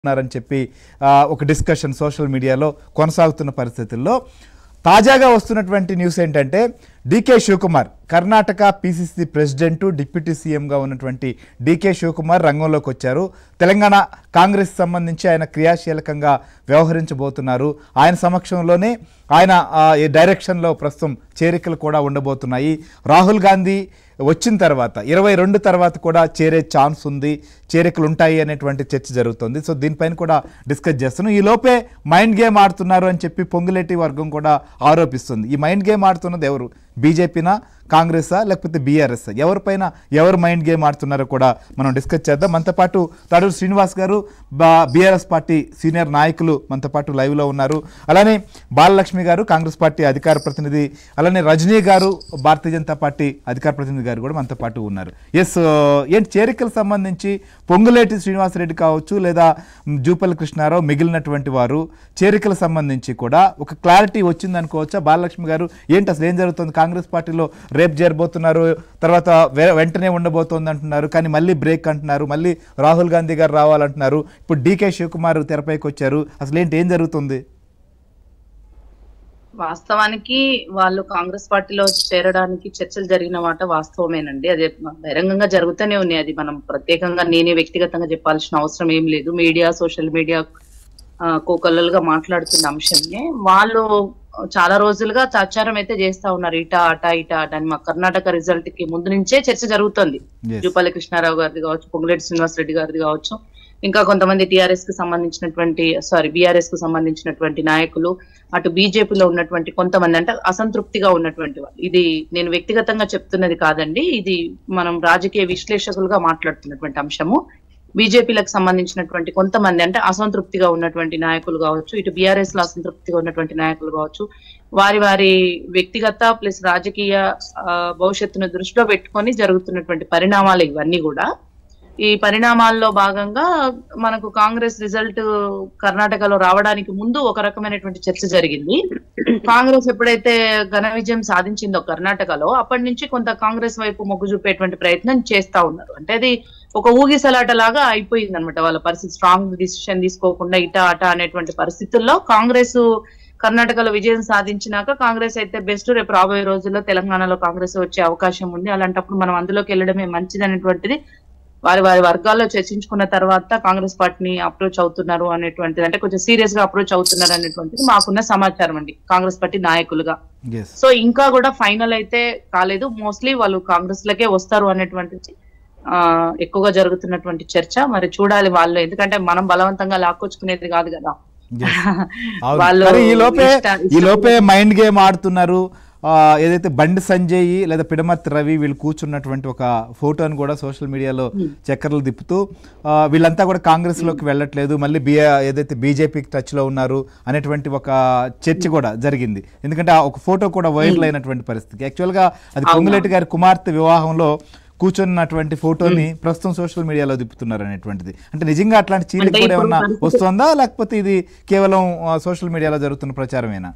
ఉన్నారని చెప్పి ఆ, ఒక డిస్కషన్ సోషల్ మీడియాలో కొనసాగుతున్న పరిస్థితుల్లో తాజాగా వస్తున్నటువంటి న్యూస్ ఏంటంటే decay Shivakumar Karnataka PCC president deputy సీఎంగా ఉన్నటువంటి డికే శివకుమార్ రంగంలోకి వచ్చారు తెలంగాణ కాంగ్రెస్ సంబంధించి ఆయన క్రియాశీలకంగా వ్యవహరించబోతున్నారు ఆయన సమక్షంలోనే ఆయన ఆ, ఈ డైరెక్షన్లో ప్రస్తుతం చేరికలు కూడా ఉండబోతున్నాయి రాహుల్ గాంధీ వచ్చిన తర్వాత ఇరవై రెండు తర్వాత కూడా చేరే ఛాన్స్ ఉంది చేరికలు ఉంటాయి అనేటువంటి చర్చ జరుగుతుంది సో దీనిపైన కూడా డిస్కస్ చేస్తున్నాం ఈ లోపే మైండ్ గేమ్ ఆడుతున్నారు అని చెప్పి పొంగులేటి వర్గం కూడా ఆరోపిస్తుంది ఈ మైండ్ గేమ్ ఆడుతున్నది ఎవరు బీజేపీనా కాంగ్రెసా లేకపోతే బీఆర్ఎస్ ఎవరిపైన ఎవరు మైండ్ గేమ్ ఆడుతున్నారో కూడా మనం డిస్కస్ చేద్దాం మనతో పాటు తడూరు శ్రీనివాస్ గారు బీఆర్ఎస్ పార్టీ సీనియర్ నాయకులు మనతో పాటు లైవ్లో ఉన్నారు అలానే బాలలక్ష్మి గారు కాంగ్రెస్ పార్టీ అధికార ప్రతినిధి అలానే రజనీ గారు భారతీయ జనతా పార్టీ అధికార ప్రతినిధి గారు కూడా మనతో పాటు ఉన్నారు ఎస్ ఏంటి చేరికలకు సంబంధించి పొంగులేటి శ్రీనివాసరెడ్డి కావచ్చు లేదా జూపల్లి కృష్ణారావు మిగిలినటువంటి వారు చేరికల సంబంధించి కూడా ఒక క్లారిటీ వచ్చింది అనుకోవచ్చా బాలలక్ష్మి గారు ఏంటి అసలు ఏం జరుగుతుంది కాంగ్రెస్ పార్టీలో రేపు చేరబోతున్నారు తర్వాత వె- వెంటనే ఉండబోతోంది అంటున్నారు కానీ మళ్ళీ బ్రేక్ అంటున్నారు మళ్ళీ రాహుల్ గాంధీ గారు రావాలంటున్నారు ఇప్పుడు డీకే శివకుమార్ తెరపైకి వచ్చారు అసలు ఏంటి ఏం జరుగుతుంది వాస్తవానికి వాళ్ళు కాంగ్రెస్ పార్టీలో చేరడానికి చర్చలు జరిగిన మాట వాస్తవమేనండి అదే బహిరంగంగా జరుగుతూనే ఉన్నాయి అది మనం ప్రత్యేకంగా నేనే వ్యక్తిగతంగా చెప్పాల్సిన అవసరం ఏం లేదు మీడియా సోషల్ మీడియా కోకల్లలుగా మాట్లాడుతున్న అంశమే వాళ్ళు చాలా రోజులుగా ప్రచారం అయితే చేస్తా ఉన్నారు ఇటా అటా ఇటా అటా అని మా కర్ణాటక రిజల్ట్ కి ముందు నుంచే చర్చ జరుగుతుంది Yes. జూపల్లి కృష్ణారావు గారిది కావచ్చు పొంగులేటి శ్రీనివాస్ రెడ్డి గారిది కావచ్చు ఇంకా కొంతమంది టిఆర్ఎస్ కి సంబంధించినటువంటి సారీ బీఆర్ఎస్ కు సంబంధించినటువంటి నాయకులు అటు బీజేపీలో ఉన్నటువంటి కొంతమంది అంటే అసంతృప్తిగా ఉన్నటువంటి వాళ్ళు ఇది నేను వ్యక్తిగతంగా చెప్తున్నది కాదండి ఇది మనం రాజకీయ విశ్లేషకులుగా మాట్లాడుతున్నటువంటి అంశము బీజేపీలకు సంబంధించినటువంటి కొంతమంది అంటే అసంతృప్తిగా ఉన్నటువంటి నాయకులు కావచ్చు ఇటు బీఆర్ఎస్ లో అసంతృప్తిగా ఉన్నటువంటి నాయకులు కావచ్చు వారి వారి వ్యక్తిగత ప్లస్ రాజకీయ ఆ, భవిష్యత్తును దృష్టిలో పెట్టుకొని జరుగుతున్నటువంటి పరిణామాలు ఇవన్నీ కూడా ఈ పరిణామాల్లో భాగంగా మనకు కాంగ్రెస్ రిజల్ట్ కర్ణాటకలో రావడానికి ముందు ఒక రకమైనటువంటి చర్చ జరిగింది కాంగ్రెస్ ఎప్పుడైతే ఘన విజయం సాధించిందో కర్ణాటకలో అప్పటి నుంచి కొంత కాంగ్రెస్ వైపు మొగ్గు చూపేటువంటి ప్రయత్నం చేస్తా ఉన్నారు అంటే అది ఒక ఊగిసలాట లాగా అయిపోయింది అనమాట వాళ్ళ పరిస్థితి స్ట్రాంగ్ డిసిషన్ తీసుకోకుండా ఇటా అటా అనేటువంటి పరిస్థితుల్లో కాంగ్రెస్ కర్ణాటకలో విజయం సాధించినాక కాంగ్రెస్ అయితే బెస్ట్ రేపు రాబోయే రోజుల్లో తెలంగాణలో కాంగ్రెస్ వచ్చే అవకాశం ఉంది అలాంటప్పుడు మనం అందులోకి వెళ్ళడమే మంచిది అనేటువంటిది వారి వారి వర్గాల్లో చర్చించుకున్న తర్వాత కాంగ్రెస్ పార్టీని అప్రోచ్ అవుతున్నారు అనేటువంటిది అంటే కొంచెం సీరియస్ గా అప్రోచ్ అవుతున్నారు అనేటువంటిది మాకున్న సమాచారం అండి కాంగ్రెస్ పార్టీ నాయకులుగా ఎస్ సో ఇంకా కూడా ఫైనల్ అయితే కాలేదు మోస్ట్లీ వాళ్ళు కాంగ్రెస్ లకే వస్తారు అనేటువంటిది ఆ ఎక్కువగా జరుగుతున్నటువంటి చర్చ మరి చూడాలి వాళ్ళు ఎందుకంటే మనం బలవంతంగా లాక్కొచ్చుకునేది కాదు కదా Yes. అవును. వాళ్ళు కానీ ఈ లోపే ఇష్ట- ఈ లోపే మైండ్ గేమ్ ఆడుతున్నారు ఆ, ఏదైతే బండి సంజయ్ లేదా పిడమర్తి రవి వీళ్ళు కూర్చున్నటువంటి ఒక ఫోటోని కూడా సోషల్ మీడియాలో చక్కర్లు తిప్పుతూ ఆ, వీళ్ళంతా కూడా కాంగ్రెస్ లోకి వెళ్ళట్లేదు మళ్ళీ బి ఏదైతే బీజేపీకి టచ్ లో ఉన్నారు అనేటువంటి ఒక చర్చ కూడా జరిగింది ఎందుకంటే ఆ ఒక ఫోటో కూడా వైరల్ అయినటువంటి పరిస్థితి యాక్చువల్ గా అది పొంగులేటి గారి కుమార్తె వివాహంలో కూర్చున్నటువంటి ఫోటోని ప్రస్తుతం సోషల్ మీడియాలో తిప్పుతున్నారు అనేటువంటిది అంటే నిజంగా అట్లాంటి చీలిక అంటే కూడా ఇప్పుడు ఏమన్నా పరిస్థితి- వస్తుందా లేకపోతే ఇది కేవలం సోషల్ మీడియాలో జరుగుతున్న ప్రచారమేనా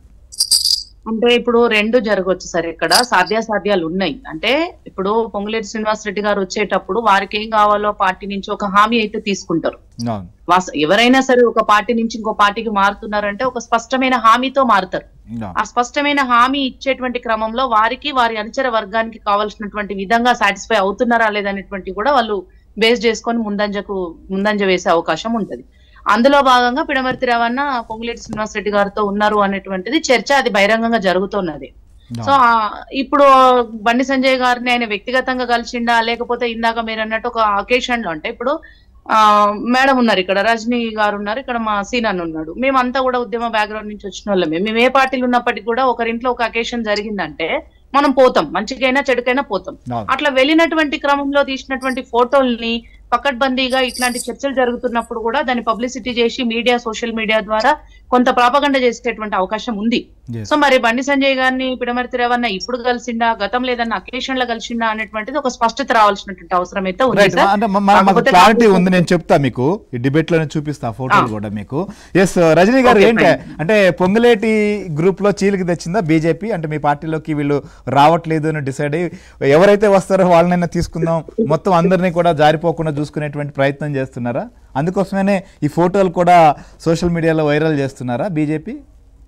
అంటే ఇప్పుడు రెండు జరగవచ్చు సార్ ఇక్కడ సాధ్యాసాధ్యాలు ఉన్నాయి అంటే ఇప్పుడు పొంగులేటి శ్రీనివాస్ రెడ్డి గారు వచ్చేటప్పుడు వారికి ఏం కావాలో పార్టీ నుంచి ఒక హామీ అయితే తీసుకుంటారు అవును వాస్- ఎవరైనా సరే ఒక పార్టీ నుంచి ఇంకో పార్టీకి మారుతున్నారంటే ఒక స్పష్టమైన హామీతో మారుతారు అవును. ఆ స్పష్టమైన హామీ ఇచ్చేటువంటి క్రమంలో వారికి వారి అనుచర వర్గానికి కావాల్సినటువంటి విధంగా సాటిస్ఫై అవుతున్నారా లేదనేటువంటి కూడా వాళ్ళు బేస్ చేసుకొని ముందంజకు ముందంజ వేసే అవకాశం ఉంటది అందులో భాగంగా పిడమర్తి రవణ పొంగులేటి శ్రీనివాస్ రెడ్డి గారితో ఉన్నారు అనేటువంటిది చర్చ అది బహిరంగంగా జరుగుతున్నది సో ఆ, ఇప్పుడు బండి సంజయ్ గారిని ఆయన వ్యక్తిగతంగా కలిసిండా లేకపోతే ఇందాక మీరు అన్నట్టు ఒక అకేషన్ లో అంటే ఇప్పుడు ఆ మేడం ఉన్నారు ఇక్కడ రజనీ గారు ఉన్నారు ఇక్కడ మా సీనన్ ఉన్నాడు మేమంతా కూడా ఉద్యమ బ్యాక్గ్రౌండ్ నుంచి వచ్చిన వాళ్ళమే మేము ఏ పార్టీలు ఉన్నప్పటికీ కూడా ఒకరింట్లో ఒక అకేషన్ జరిగిందంటే మనం పోతాం మంచికైనా చెడుకైనా పోతాం అవును. అట్లా వెళ్ళినటువంటి క్రమంలో తీసినటువంటి ఫోటోల్ని పకడ్బందీగా ఇట్లాంటి చర్చలు జరుగుతున్నప్పుడు కూడా దాన్ని పబ్లిసిటీ చేసి మీడియా సోషల్ మీడియా ద్వారా కొంత ప్రాపగండ చేసేటువంటి అవకాశం ఉంది Yes. సో మరి బండి సంజయ్ గారిని పిడమర్తి రేవన్న ఇప్పుడు కలిసిండా గతం లేదన్న అకేషన్ లో కలిసిండా అనేటువంటిది ఒక స్పష్టత రావాల్సినటువంటి అవసరం అయితే ఉంది రైట్ సార్ అంటే మ- మ- మాకు కాకపోతే క్లారిటీ కాంగ్రెస్ ఉంది నేను చెప్తా మీకు ఈ డిబేట్ లోనే చూపిస్తా ఫోటోలు ఆ. కూడా మీకు ఎస్ రజనీ గారు Okay, ఏంటి fine. అంటే పొంగులేటి గ్రూప్ లో చీలికి తెచ్చిందా బీజేపీ అంటే మీ పార్టీలోకి వీళ్ళు రావట్లేదు అని డిసైడ్ అయ్యి ఎవరైతే వస్తారో వాళ్ళనైనా తీసుకుందాం మొత్తం అందరినీ కూడా జారిపోకుండా చూసుకునేటువంటి ప్రయత్నం చేస్తున్నారా అందుకోసమనే ఈ ఫోటోలు కూడా సోషల్ మీడియాలో వైరల్ చేస్తున్నారా బీజేపీ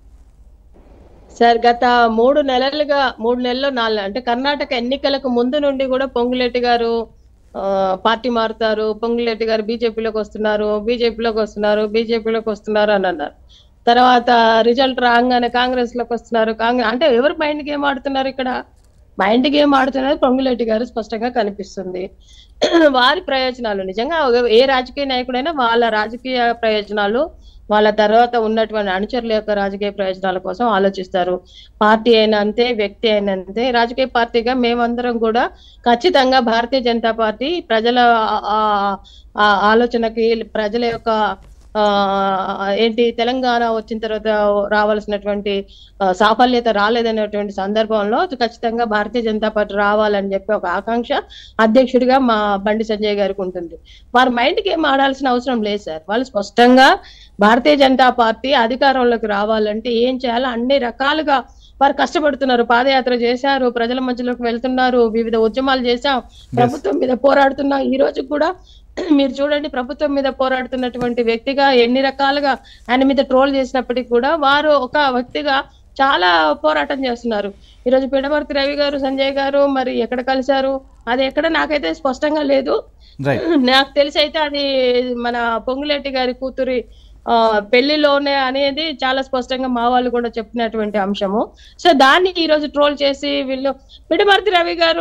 సార్ గత మూడు నెలలుగా మూడు నెలలు నాలుగు అంటే కర్ణాటక ఎన్నికలకు ముందు నుండి కూడా పొంగులేటి గారు ఆ, పార్టీ మారుతారు పొంగులేటి గారు బీజేపీలోకి వస్తున్నారు బీజేపీలోకి వస్తున్నారు బీజేపీలోకి వస్తున్నారు అని అన్నారు తర్వాత రిజల్ట్ రాగానే కాంగ్రెస్ లోకి వస్తున్నారు కాంగ్రెస్ అంటే ఎవరు మైండ్ గేమ్ ఆడుతున్నారు ఇక్కడ మైండ్ గేమ్ ఆడుతున్నది పొంగులేటి గారు స్పష్టంగా కనిపిస్తుంది వారి ప్రయోజనాలు నిజంగా ఏ రాజకీయ నాయకుడైనా వాళ్ళ రాజకీయ ప్రయోజనాలు వాళ్ళ తర్వాత ఉన్నటువంటి అనుచరుల యొక్క రాజకీయ ప్రయోజనాల కోసం ఆలోచిస్తారు పార్టీ అయినా అంతే వ్యక్తి అయినా అంతే రాజకీయ పార్టీగా మేమందరం కూడా ఖచ్చితంగా భారతీయ జనతా పార్టీ ప్రజల ఆ- ఆ- ఆ ఆలోచనకి ప్రజల యొక్క ఆ ఏంటి తెలంగాణ వచ్చిన తర్వాత రావాల్సినటువంటి ఆ, సాఫల్యత రాలేదనేటువంటి సందర్భంలో ఖచ్చితంగా భారతీయ జనతా పార్టీ రావాలని చెప్పి ఒక ఆకాంక్ష అధ్యక్షుడిగా మా బండి సంజయ్ గారికి ఉంటుంది వారి మైండ్కి ఏం ఆడాల్సిన అవసరం లేదు సార్ వాళ్ళు స్పష్టంగా భారతీయ జనతా పార్టీ అధికారంలోకి రావాలంటే ఏం చేయాలో అన్ని రకాలుగా వారు కష్టపడుతున్నారు పాదయాత్ర చేశారు ప్రజల మధ్యలోకి వెళ్తున్నారు వివిధ ఉద్యమాలు చేశాం ప్రభుత్వం మీద పోరాడుతున్నాం ఈ రోజు కూడా మీరు చూడండి ప్రభుత్వం మీద పోరాడుతున్నటువంటి వ్యక్తిగా ఎన్ని రకాలుగా ఆయన మీద ట్రోల్ చేసినప్పటికీ కూడా వారు ఒక వ్యక్తిగా చాలా పోరాటం చేస్తున్నారు ఈ రోజు పిడమర్తి రవి గారు సంజయ్ గారు మరి ఎక్కడ కలిశారు అది ఎక్కడ నాకైతే స్పష్టంగా లేదు రైట్ నాకు తెలిసి అయితే అది మన పొంగులేటి గారి కూతురి ఆ పెళ్లిలోనే అనేది చాలా స్పష్టంగా మా వాళ్ళు కూడా చెప్పినటువంటి అంశము సో దాన్ని ఈ రోజు ట్రోల్ చేసి వీళ్ళు పిడిమర్తి రవి గారు